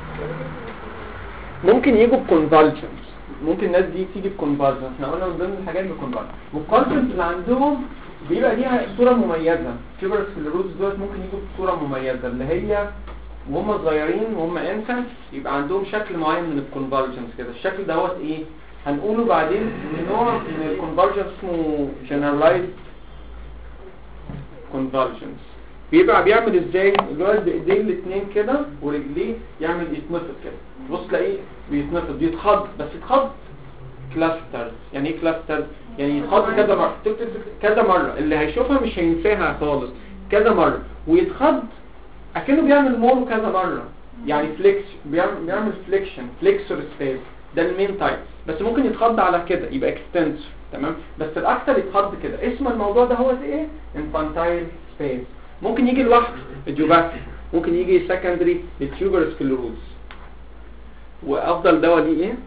ممكن يجوا بكونفالجنس ممكن الناس دي تيجي بكونفالجنس احنا قلنا من ضمن الحاجات بكونفالجنس والكونفالجنس اللي عندهم بيبقى ليها صورة مميزة كبر سكليروز دول ممكن يجوا بصورة مميزة اللي هي وهم صغيرين وهم انفانتس يبقى عندهم شكل معين من الكونفالجنس كده الشكل دوت ايه هنقوله بعدين ان نوع من الكونفالجنس اسمه generalized convergence بيبقى بيعمل ازاي الولد بايديه الاثنين كده ورجليه يعمل يتنفض كده تبص تلاقيه بيتنفض بيتخض بس يتخض كلاستر يعني ايه كلاستر يعني يتخض كذا مره تك- تك- تك- كذا مره اللي هيشوفها مش هينساها خالص كذا مره ويتخض اكنه بيعمل مورو كذا مره يعني فليكس بيعمل بيعمل فليكشن فليكسور سبيس ده المين تايب بس ممكن يتخض على كده يبقى اكستنسور تمام بس الاكثر يتخض كده اسم الموضوع ده هو ايه انفانتايل سبيس ممكن يجي لوحده الجوباكي ممكن يجي سكندري للتيوبر سكلروز وافضل دواء ليه ايه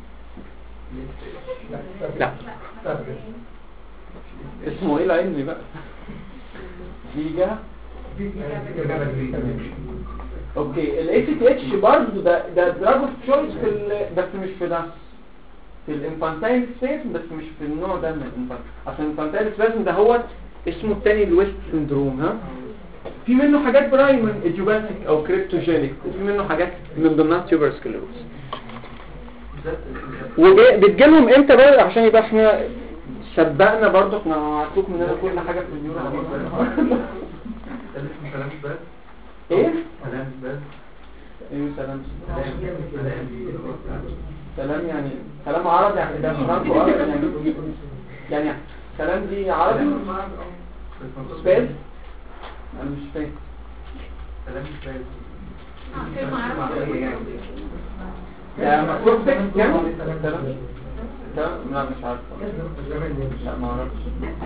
لا اسمه ايه العلمي بقى فيجا اوكي ال ACTH برضه ده ده دراج اوف تشويس في ال- بس مش في ده في الانفانتايل سبيس بس مش في النوع ده من الانفانتايل عشان الانفانتايل سبيس ده هو اسمه التاني الويست سندروم ها في منه حاجات برايمن ايديوباثيك او كريبتوجينيك وفي منه حاجات من ضمنها تيوبر سكلروز وبتجيلهم امتى بقى عشان يبقى احنا سبقنا برضه احنا هعطوك مننا كل حاجه في النيورو ده اسمه كلام بس ايه؟ كلام بس ايه سلام كلام سلام يعني كلام عربي يعني ده فرانكو عربي يعني يعني كلام دي عربي سبيس انا مش فاهم كلام بس كلمة عربي ده مكتوب تكست يعني سلام لا لا مش عارف لا ما اعرفش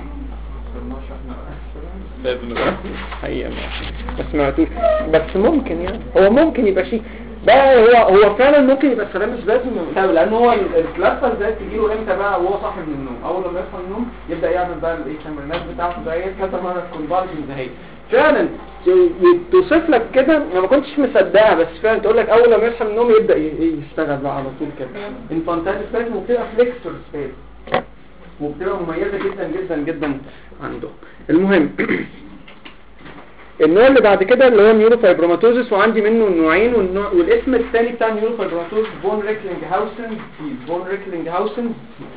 لازم بقى حقيقة ما سمعتوش بس ممكن يعني هو ممكن يبقى شيء بقى هو هو فعلا ممكن يبقى السلام مش لازم يمتاوي لان هو الكلاسة ازاي تجيله امتى بقى وهو صاحي من النوم اول لما يصحى من النوم يبدا يعمل بقى الايه التمرينات بتاعته زي كذا مره كونفالجن هي فعلا ت- توصف لك كده انا ما كنتش مصدقها بس فعلا تقول لك اول لما يصحى من النوم يبدا ي- ايه يشتغل بقى على طول كده انفانتايل سبيس وبتبقى فليكسور سبيس وبتبقى مميزة جدا جدا جدا عنده المهم النوع اللي بعد كده اللي هو نيوروفايبروماتوزس وعندي منه نوعين والنوع والاسم الثاني بتاع نيوروفايبروماتوزس بون ريكلينج هاوسن بون ريكلينج هاوسن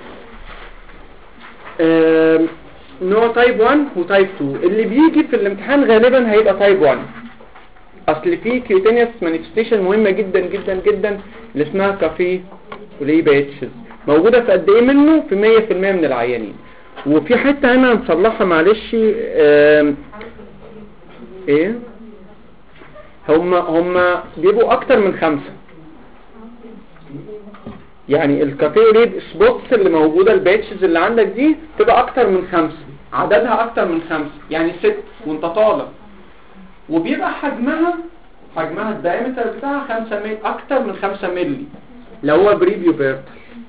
آم، نوع تايب 1 وتايب 2 اللي بيجي في الامتحان غالبا هيبقى تايب 1 اصل في كيوتينيوس مانيفستيشن مهمه جدا جدا جدا اللي اسمها كافيه وليه بيتشز موجوده في قد ايه منه في 100% من العيانين وفي حته هنا هنصلحها معلش آم، ايه هم هم بيبقوا اكتر من خمسة يعني الكافيه ريب سبوتس اللي موجودة الباتشز اللي عندك دي تبقى اكتر من خمسة عددها اكتر من خمسة يعني ست وانت طالع وبيبقى حجمها حجمها الدايمتر بتاعها خمسة ميل اكتر من خمسة ملي لو هو بريبيو بيرتل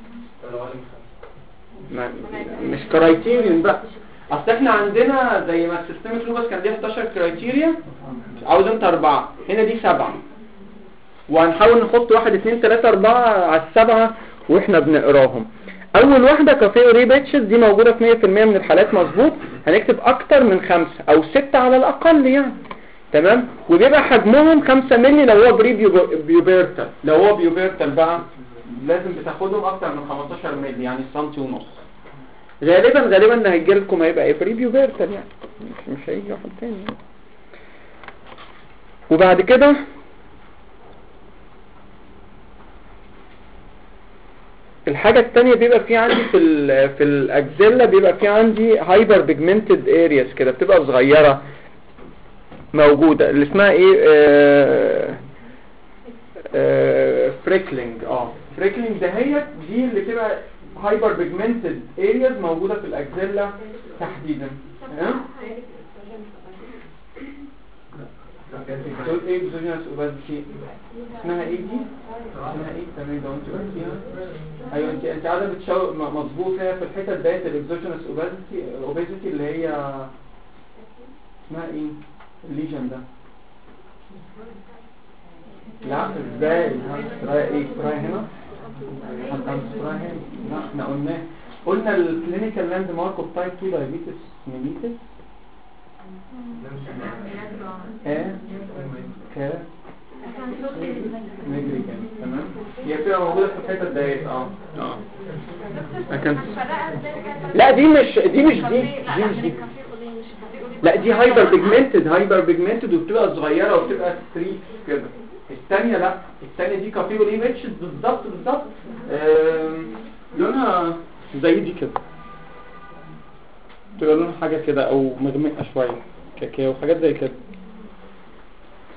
ما- مش كرايتيريون بقى اصل احنا عندنا زي ما السيستم لوبس كان ليه 11 كرايتيريا عاوز انت اربعة هنا دي سبعة وهنحاول نحط واحد اتنين تلاتة اربعة على السبعة واحنا بنقراهم اول واحدة كافيه ري بيتشز دي موجودة في 100% من الحالات مظبوط هنكتب اكتر من خمسة او ستة على الاقل يعني تمام وبيبقى حجمهم 5 مللي لو هو بري بيو- بيوبيرتال لو هو بيوبيرتال بقى لازم بتاخدهم اكتر من 15 مللي يعني سنتي ونص غالبا غالبا اللي هيجي لكم هيبقى ايه بري بيوبيرتال يعني مش مش هيجي واحد تاني يعني. وبعد كده الحاجة التانية بيبقى في عندي في ال في الاكزيلا بيبقى في عندي هايبر بيجمنتد ارياس كده بتبقى صغيرة موجودة اللي اسمها ايه آه آه فريكلينج اه فريكلينج دهيت دي اللي بتبقى هايبر بيجمنتد ارياز موجودة في الاكزيلا تحديدا ها دول ايه بزوجينس اوبازيتي اسمها ايه دي اسمها ايه تمام ده انت قلتيها ايوه انت انت قاعده بتشاور م- مظبوط هي في الحته ديت الاكزوجينس اوبازيتي اوبازيتي اللي هي اسمها ايه الليجن ده لا ازاي ها، رايح ايه رايح هنا حتى مش رايح هنا لا احنا قلناه قلنا الكلينيكال لاند مارك اوف تايب 2 دايابيتس ميليتس ايه ك نجري كان تمام هي بتبقى موجوده في الحته ديت اه اه لكن لا دي مش دي مش دي دي مش دي لا دي هايبر بيجمنتد هايبر بيجمنتد وبتبقى صغيره وبتبقى ستريك كده الثانيه لا الثانيه دي كافيو ليه بيتش بالظبط بالظبط آم، لونها زي دي كده بتبقى لونها حاجه كده او مغمقه شويه كاكاو حاجات زي كده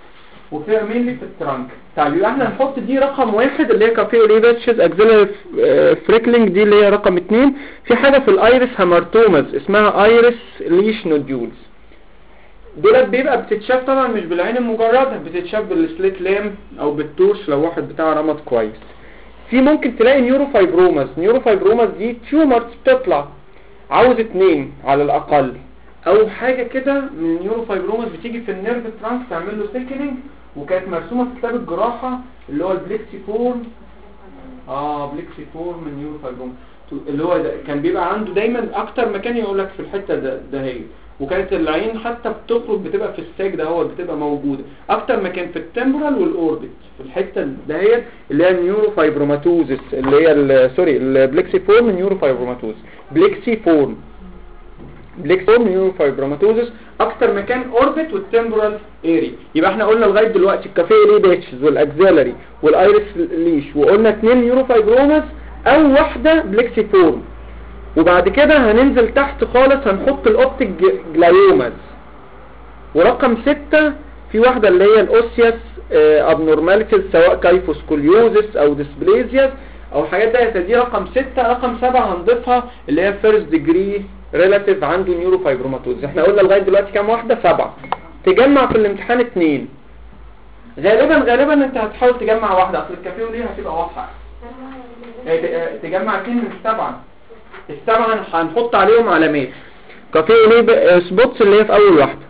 وبتبقى مينلي في الترانك طيب يبقى احنا نحط دي رقم واحد اللي هي كافيه ليفيتشز اكزيلاري فريكلينج دي اللي هي رقم اتنين في حاجة في الايرس هامرتومز اسمها ايرس ليش نوديولز دولت بيبقى بتتشاف طبعا مش بالعين المجردة بتتشاف بالسليت لام او بالتورش لو واحد بتاع رمد كويس في ممكن تلاقي نيوروفايبروماس نيوروفايبروماس دي تيومرز بتطلع عاوز اتنين على الاقل او حاجة كده من النيوروفايبروماس بتيجي في النيرف ترانك تعمل له سيكنينج وكانت مرسومة في كتاب الجراحة اللي هو البليكسي فورم اه بليكسي فورم من نيوروفايبروماس اللي هو ده كان بيبقى عنده دايما اكتر مكان يقول لك في الحتة ده, ده هي وكانت العين حتى بتخرج بتبقى في الساج ده هو بتبقى موجودة اكتر مكان في التمبرال والاوربت في الحتة دهيت اللي هي النيوروفايبروماتوزس اللي هي ال- سوري البليكسي فورم نيوروفايبروماتوز بليكسي فورم بليكسي فورم نيوروفايبروماتوزس اكتر مكان اوربت والتمبرال اري يبقى احنا قلنا لغايه دلوقتي الكافيه ليه بيتشز والاكزيلري والايرس ليش وقلنا اثنين نيوروفايبروماس او واحده بليكسي فورم وبعد كده هننزل تحت خالص هنحط الاوبتيك جلايوماز ورقم ستة في واحدة اللي هي الاوسياس ابنورماليتيز سواء كايفوسكوليوزس او ديسبليزياس او حاجات ده دي رقم ستة رقم سبعة هنضيفها اللي هي فيرست ديجري ريلاتيف عنده نيوروفايبروماتوز احنا قلنا لغاية دلوقتي كام واحدة سبعة تجمع في الامتحان اتنين غالبا غالبا انت هتحاول تجمع واحدة اصل الكافيه دي هتبقى واضحة يعني ت- آه، تجمع اتنين من السبعة السبعة هن- هنحط عليهم علامات كافيه ليه سبوتس اللي هي في اول واحدة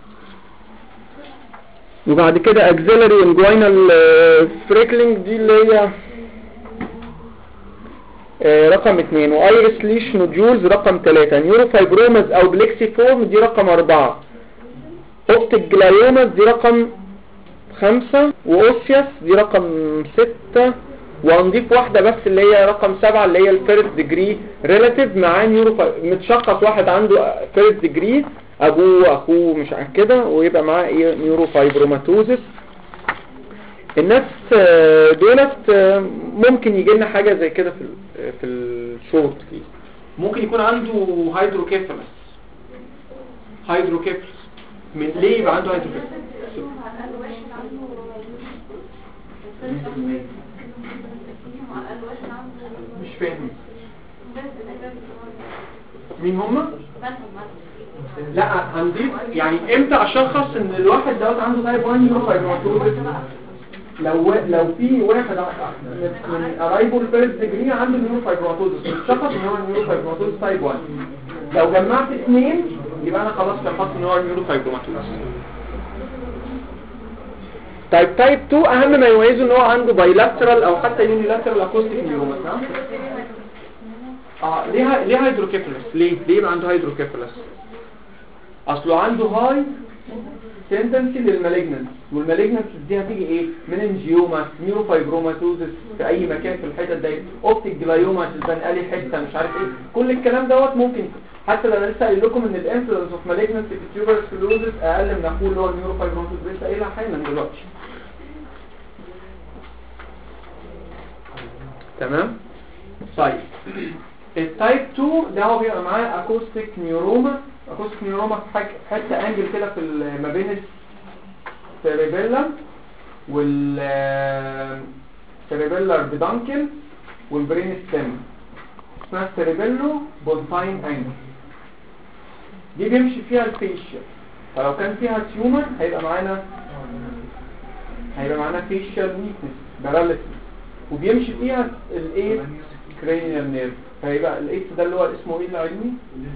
وبعد كده اكزيلري انجوينال فريكلينج دي اللي هي آه، رقم اتنين وايرس ليش نوديولز رقم تلاتة نيوروفايبرومز او بليكسي فورم دي رقم اربعة اوبتيك جلايومز دي رقم خمسة واوسياس دي رقم ستة وهنضيف واحدة بس اللي هي رقم سبعة اللي هي الفيرست ديجري ريلاتيف معاه نيورو متشخص واحد عنده فيرست ديجري ابوه اخوه مش عارف كده ويبقى معاه ايه نيوروفايبروماتوزس الناس آه، دولت آه، ممكن يجي لنا حاجة زي كده في ال- في الشورت كيس ممكن يكون عنده هيدروكيفالس هيدروكيفالس من ليه يبقى عنده هيدروكيفالس مش فاهم مين هم لا هنضيف يعني امتى اشخص ان الواحد دوت عنده تايب 1 نيوروفايبروماتوزس لو لو في واحد ع- من من قرايبه الفيرست ديجري عنده نيوروفايبروماتوزس اتشخص ان هو نيوروفايبروماتوزس تايب 1 لو جمعت اثنين يبقى انا خلاص شخصت ان هو نيوروفايبروماتوزس طيب تايب 2 اهم ما يميزه ان هو عنده بايلاترال او حتى يونيلاترال اكوستيك نيوروماس ها اه ليه ليه هيدروكيفالس ليه ليه يبقى عنده هيدروكيفالس اصله عنده هاي تندنسي للمالجنس والمالجنس دي هتيجي ايه من انجيوما نيوروفايبروماتوزس في اي مكان في الحتت دي اوبتيك جلايوما تبان لي حته مش عارف ايه كل الكلام دوت ممكن حتى لو انا لسه قايل لكم ان الانفلونس اوف مالجنس في تيوبر سكلوزس اقل من اخوه اللي هو النيوروفايبروماتوزس لسه قايلها حالا دلوقتي تمام طيب التايب 2 ده هو بيبقى معاه اكوستيك نيوروما اكوستيك نيوروما في حاجة في حته انجل كده في ال- ما بين السيريبيلم وال سيريبيلر بدانكل والبرين ستيم اسمها سيريبيلو بونتاين انجل دي بيمشي فيها الفيشيال فلو كان فيها تيومر هيبقى معانا هيبقى معانا فيشيال ويكنس باراليسيس وبيمشي فيها الايت كرينيال نيرف فيبقى الايت ده اللي هو اسمه ايه العلمي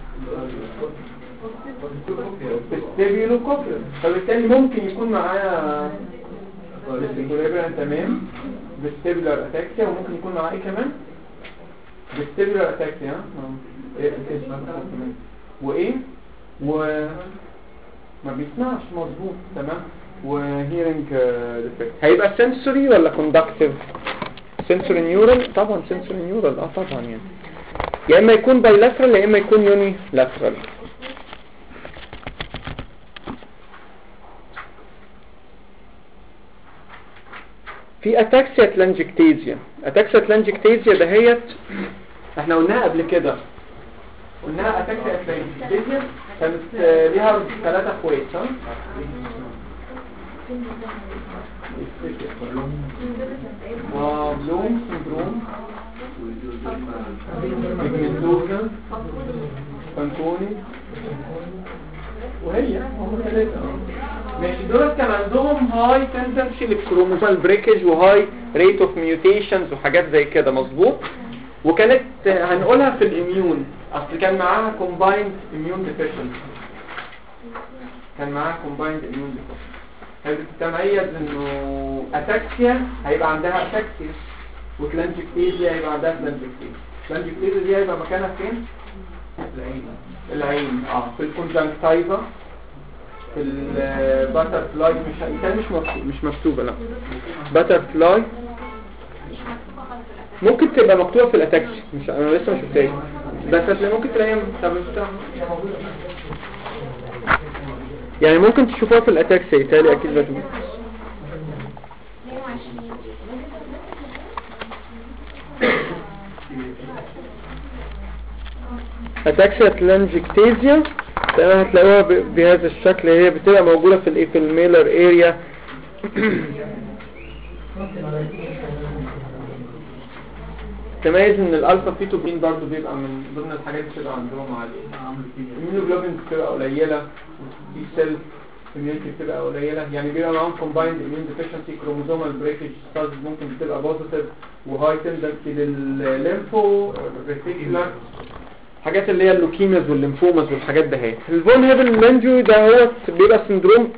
فيستيبيولو كوكلر فبالتالي ممكن يكون معاه فيستيبولار تمام فيستيبولار اتاكسيا وممكن يكون معاه ايه كمان فيستيبولار اتاكسيا ها آه. إيه تمام. وايه و ما بيسمعش مظبوط تمام وهيرنج ديفكت هيبقى سنسوري ولا كوندكتيف سنسوري نيورال طبعا سنسوري نيورال اه طبعا يعني يا اما يكون بايلاترال يا اما يكون يوني لاترال في اتاكسيا تلانجكتيزيا اتاكسيا تلانجكتيزيا دهيت احنا قلناها قبل كده قلناها اتاكسيا تلانجكتيزيا كانت آه، ليها ثلاثة اخوات صح اه بلوم سندروم بيجمنتوزا فانكوني وهي هم ثلاثة اه. ماشي دول كان عندهم هاي تندنسي للكروموسال بريكج وهاي ريت اوف ميوتيشنز وحاجات زي كده مظبوط وكانت هنقولها في الاميون اصل كان معاها كومبايند اميون ديفيشنسي كان معاها كومبايند اميون ديفيشنسي هي بتتميز انه اتاكسيا هيبقى عندها اتاكسيا وكلانجكتيزيا هيبقى عندها كلانجكتيزيا كلانجكتيزيا دي هيبقى مكانها فين؟ العين العين اه في الكونجنكتيفا في الباتر فلاي مش كان مش مكتوب مش مكتوبه لا باتر فلاي ممكن تبقى مكتوبه في الاتاكسي مش انا لسه ما شفتهاش بس هتلاقي ممكن تلاقيها طب افتح. يعني ممكن تشوفوها في الاتاكسي ايطالي اكيد بتقول 22 اتاكسيا تلانجكتيزيا تمام هتلاقوها ب- بهذا الشكل هي بتبقى موجودة في الايه في الميلر اريا تميز ان الالفا فيتوبين برضو بيبقى من ضمن الحاجات اللي بتبقى عندهم عالية الميونوجلوبين بتبقى قليلة دي سيل immunity بتبقى قليلة يعني بيبقى معاهم combined immune deficiency chromosomal breakage studies ممكن بتبقى positive وهاي tendency للليمفو reticular حاجات اللي هي اللوكيمياز والليمفوماز والحاجات ده هي الفون هيبن لانجو ده هو بيبقى سندروم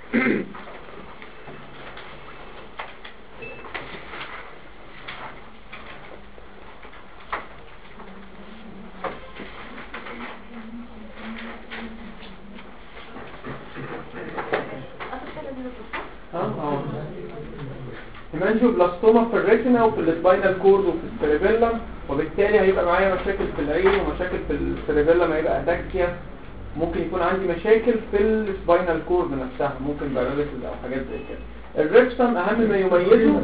هيمانجيو بلاستوما في الريتنا وفي السباينال كورد وفي السيريبيلم وبالتالي هيبقى معايا مشاكل في العين ومشاكل في السيريبيلم هيبقى اتاكسيا ممكن يكون عندي مشاكل في السباينال كورد نفسها ممكن باراليسيس او حاجات زي كده الريكسون اهم ما يميزه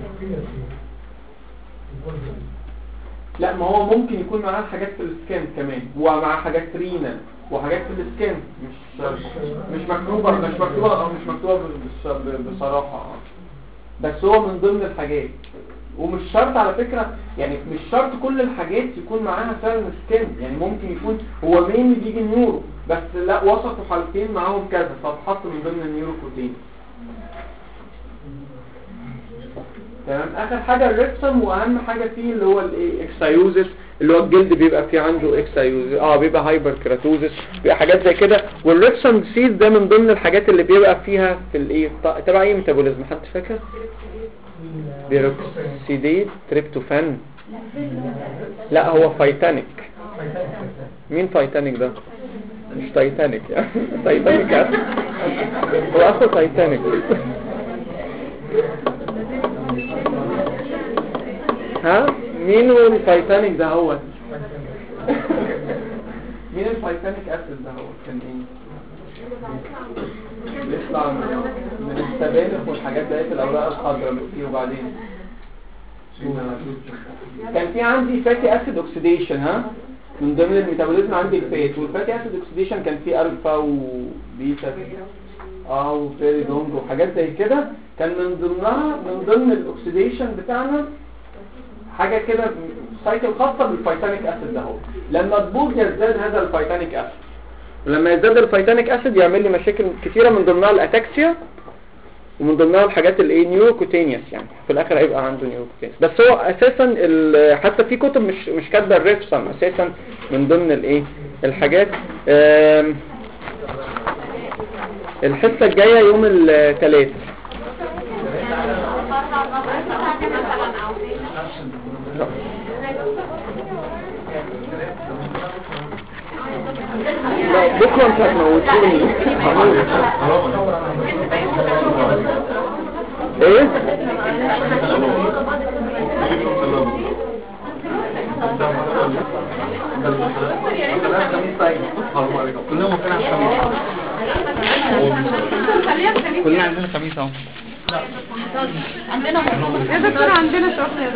لا ما هو ممكن يكون معاه حاجات في السكان كمان ومع حاجات رينال وحاجات في السكان مش مش مكتوبه مش مكتوبه او مش مكتوبه بص- بصراحه بس هو من ضمن الحاجات ومش شرط على فكرة يعني مش شرط كل الحاجات يكون معاها فعلا سكان يعني ممكن يكون هو مين بيجي نيورو بس لا وصفوا حالتين معاهم كذا فاتحط من ضمن النيورو بروتين تمام اخر حاجة الريكسم واهم حاجة فيه اللي هو الايه اكسايوزس اللي هو الجلد بيبقى فيه عنده اكسايوزس اه بيبقى هايبر كراتوزس بيبقى حاجات زي كده والريكسم ديسيز ده من ضمن الحاجات اللي بيبقى فيها في الايه ط- تبع ايه ميتابوليزم حد فاكر بيروكسيديد تريبتوفان لا هو فايتانيك مين فايتانيك ده مش تايتانيك يعني تايتانيك يعني. هو اخو تايتانيك ها مين هو الفايتانيك ده هو مين الفايتانيك اسيد ده هو كان ايه بيطلع من من السبانخ والحاجات ديت الاوراق الخضراء فيه وبعدين كان في عندي فاتي اسيد اوكسيديشن ها من ضمن الميتابوليزم عندي الفات والفاتي اسيد اوكسيديشن كان فيه الفا وبيتا اه وفيريدونج وحاجات زي كده كان من ضمنها من ضمن الاكسيديشن بتاعنا حاجه كده سايكل خاصه بالفيتانيك اسيد ده هو لما تبوظ يزداد هذا الفيتانيك اسيد ولما يزداد الفيتانيك اسيد يعمل لي مشاكل كتيره من ضمنها الاتاكسيا ومن ضمنها الحاجات الايه نيوروكوتينيوس يعني في الاخر هيبقى عنده نيوروكوتينيوس بس هو اساسا ال- حتى في كتب مش مش كاتبه الريفسم اساسا من ضمن الايه الحاجات آم، الحصه الجايه يوم الثلاث لا بكره انت هتموتوني ايه كلهم كنا كلنا عندنا خميس اهو يا دكتور عندنا شغل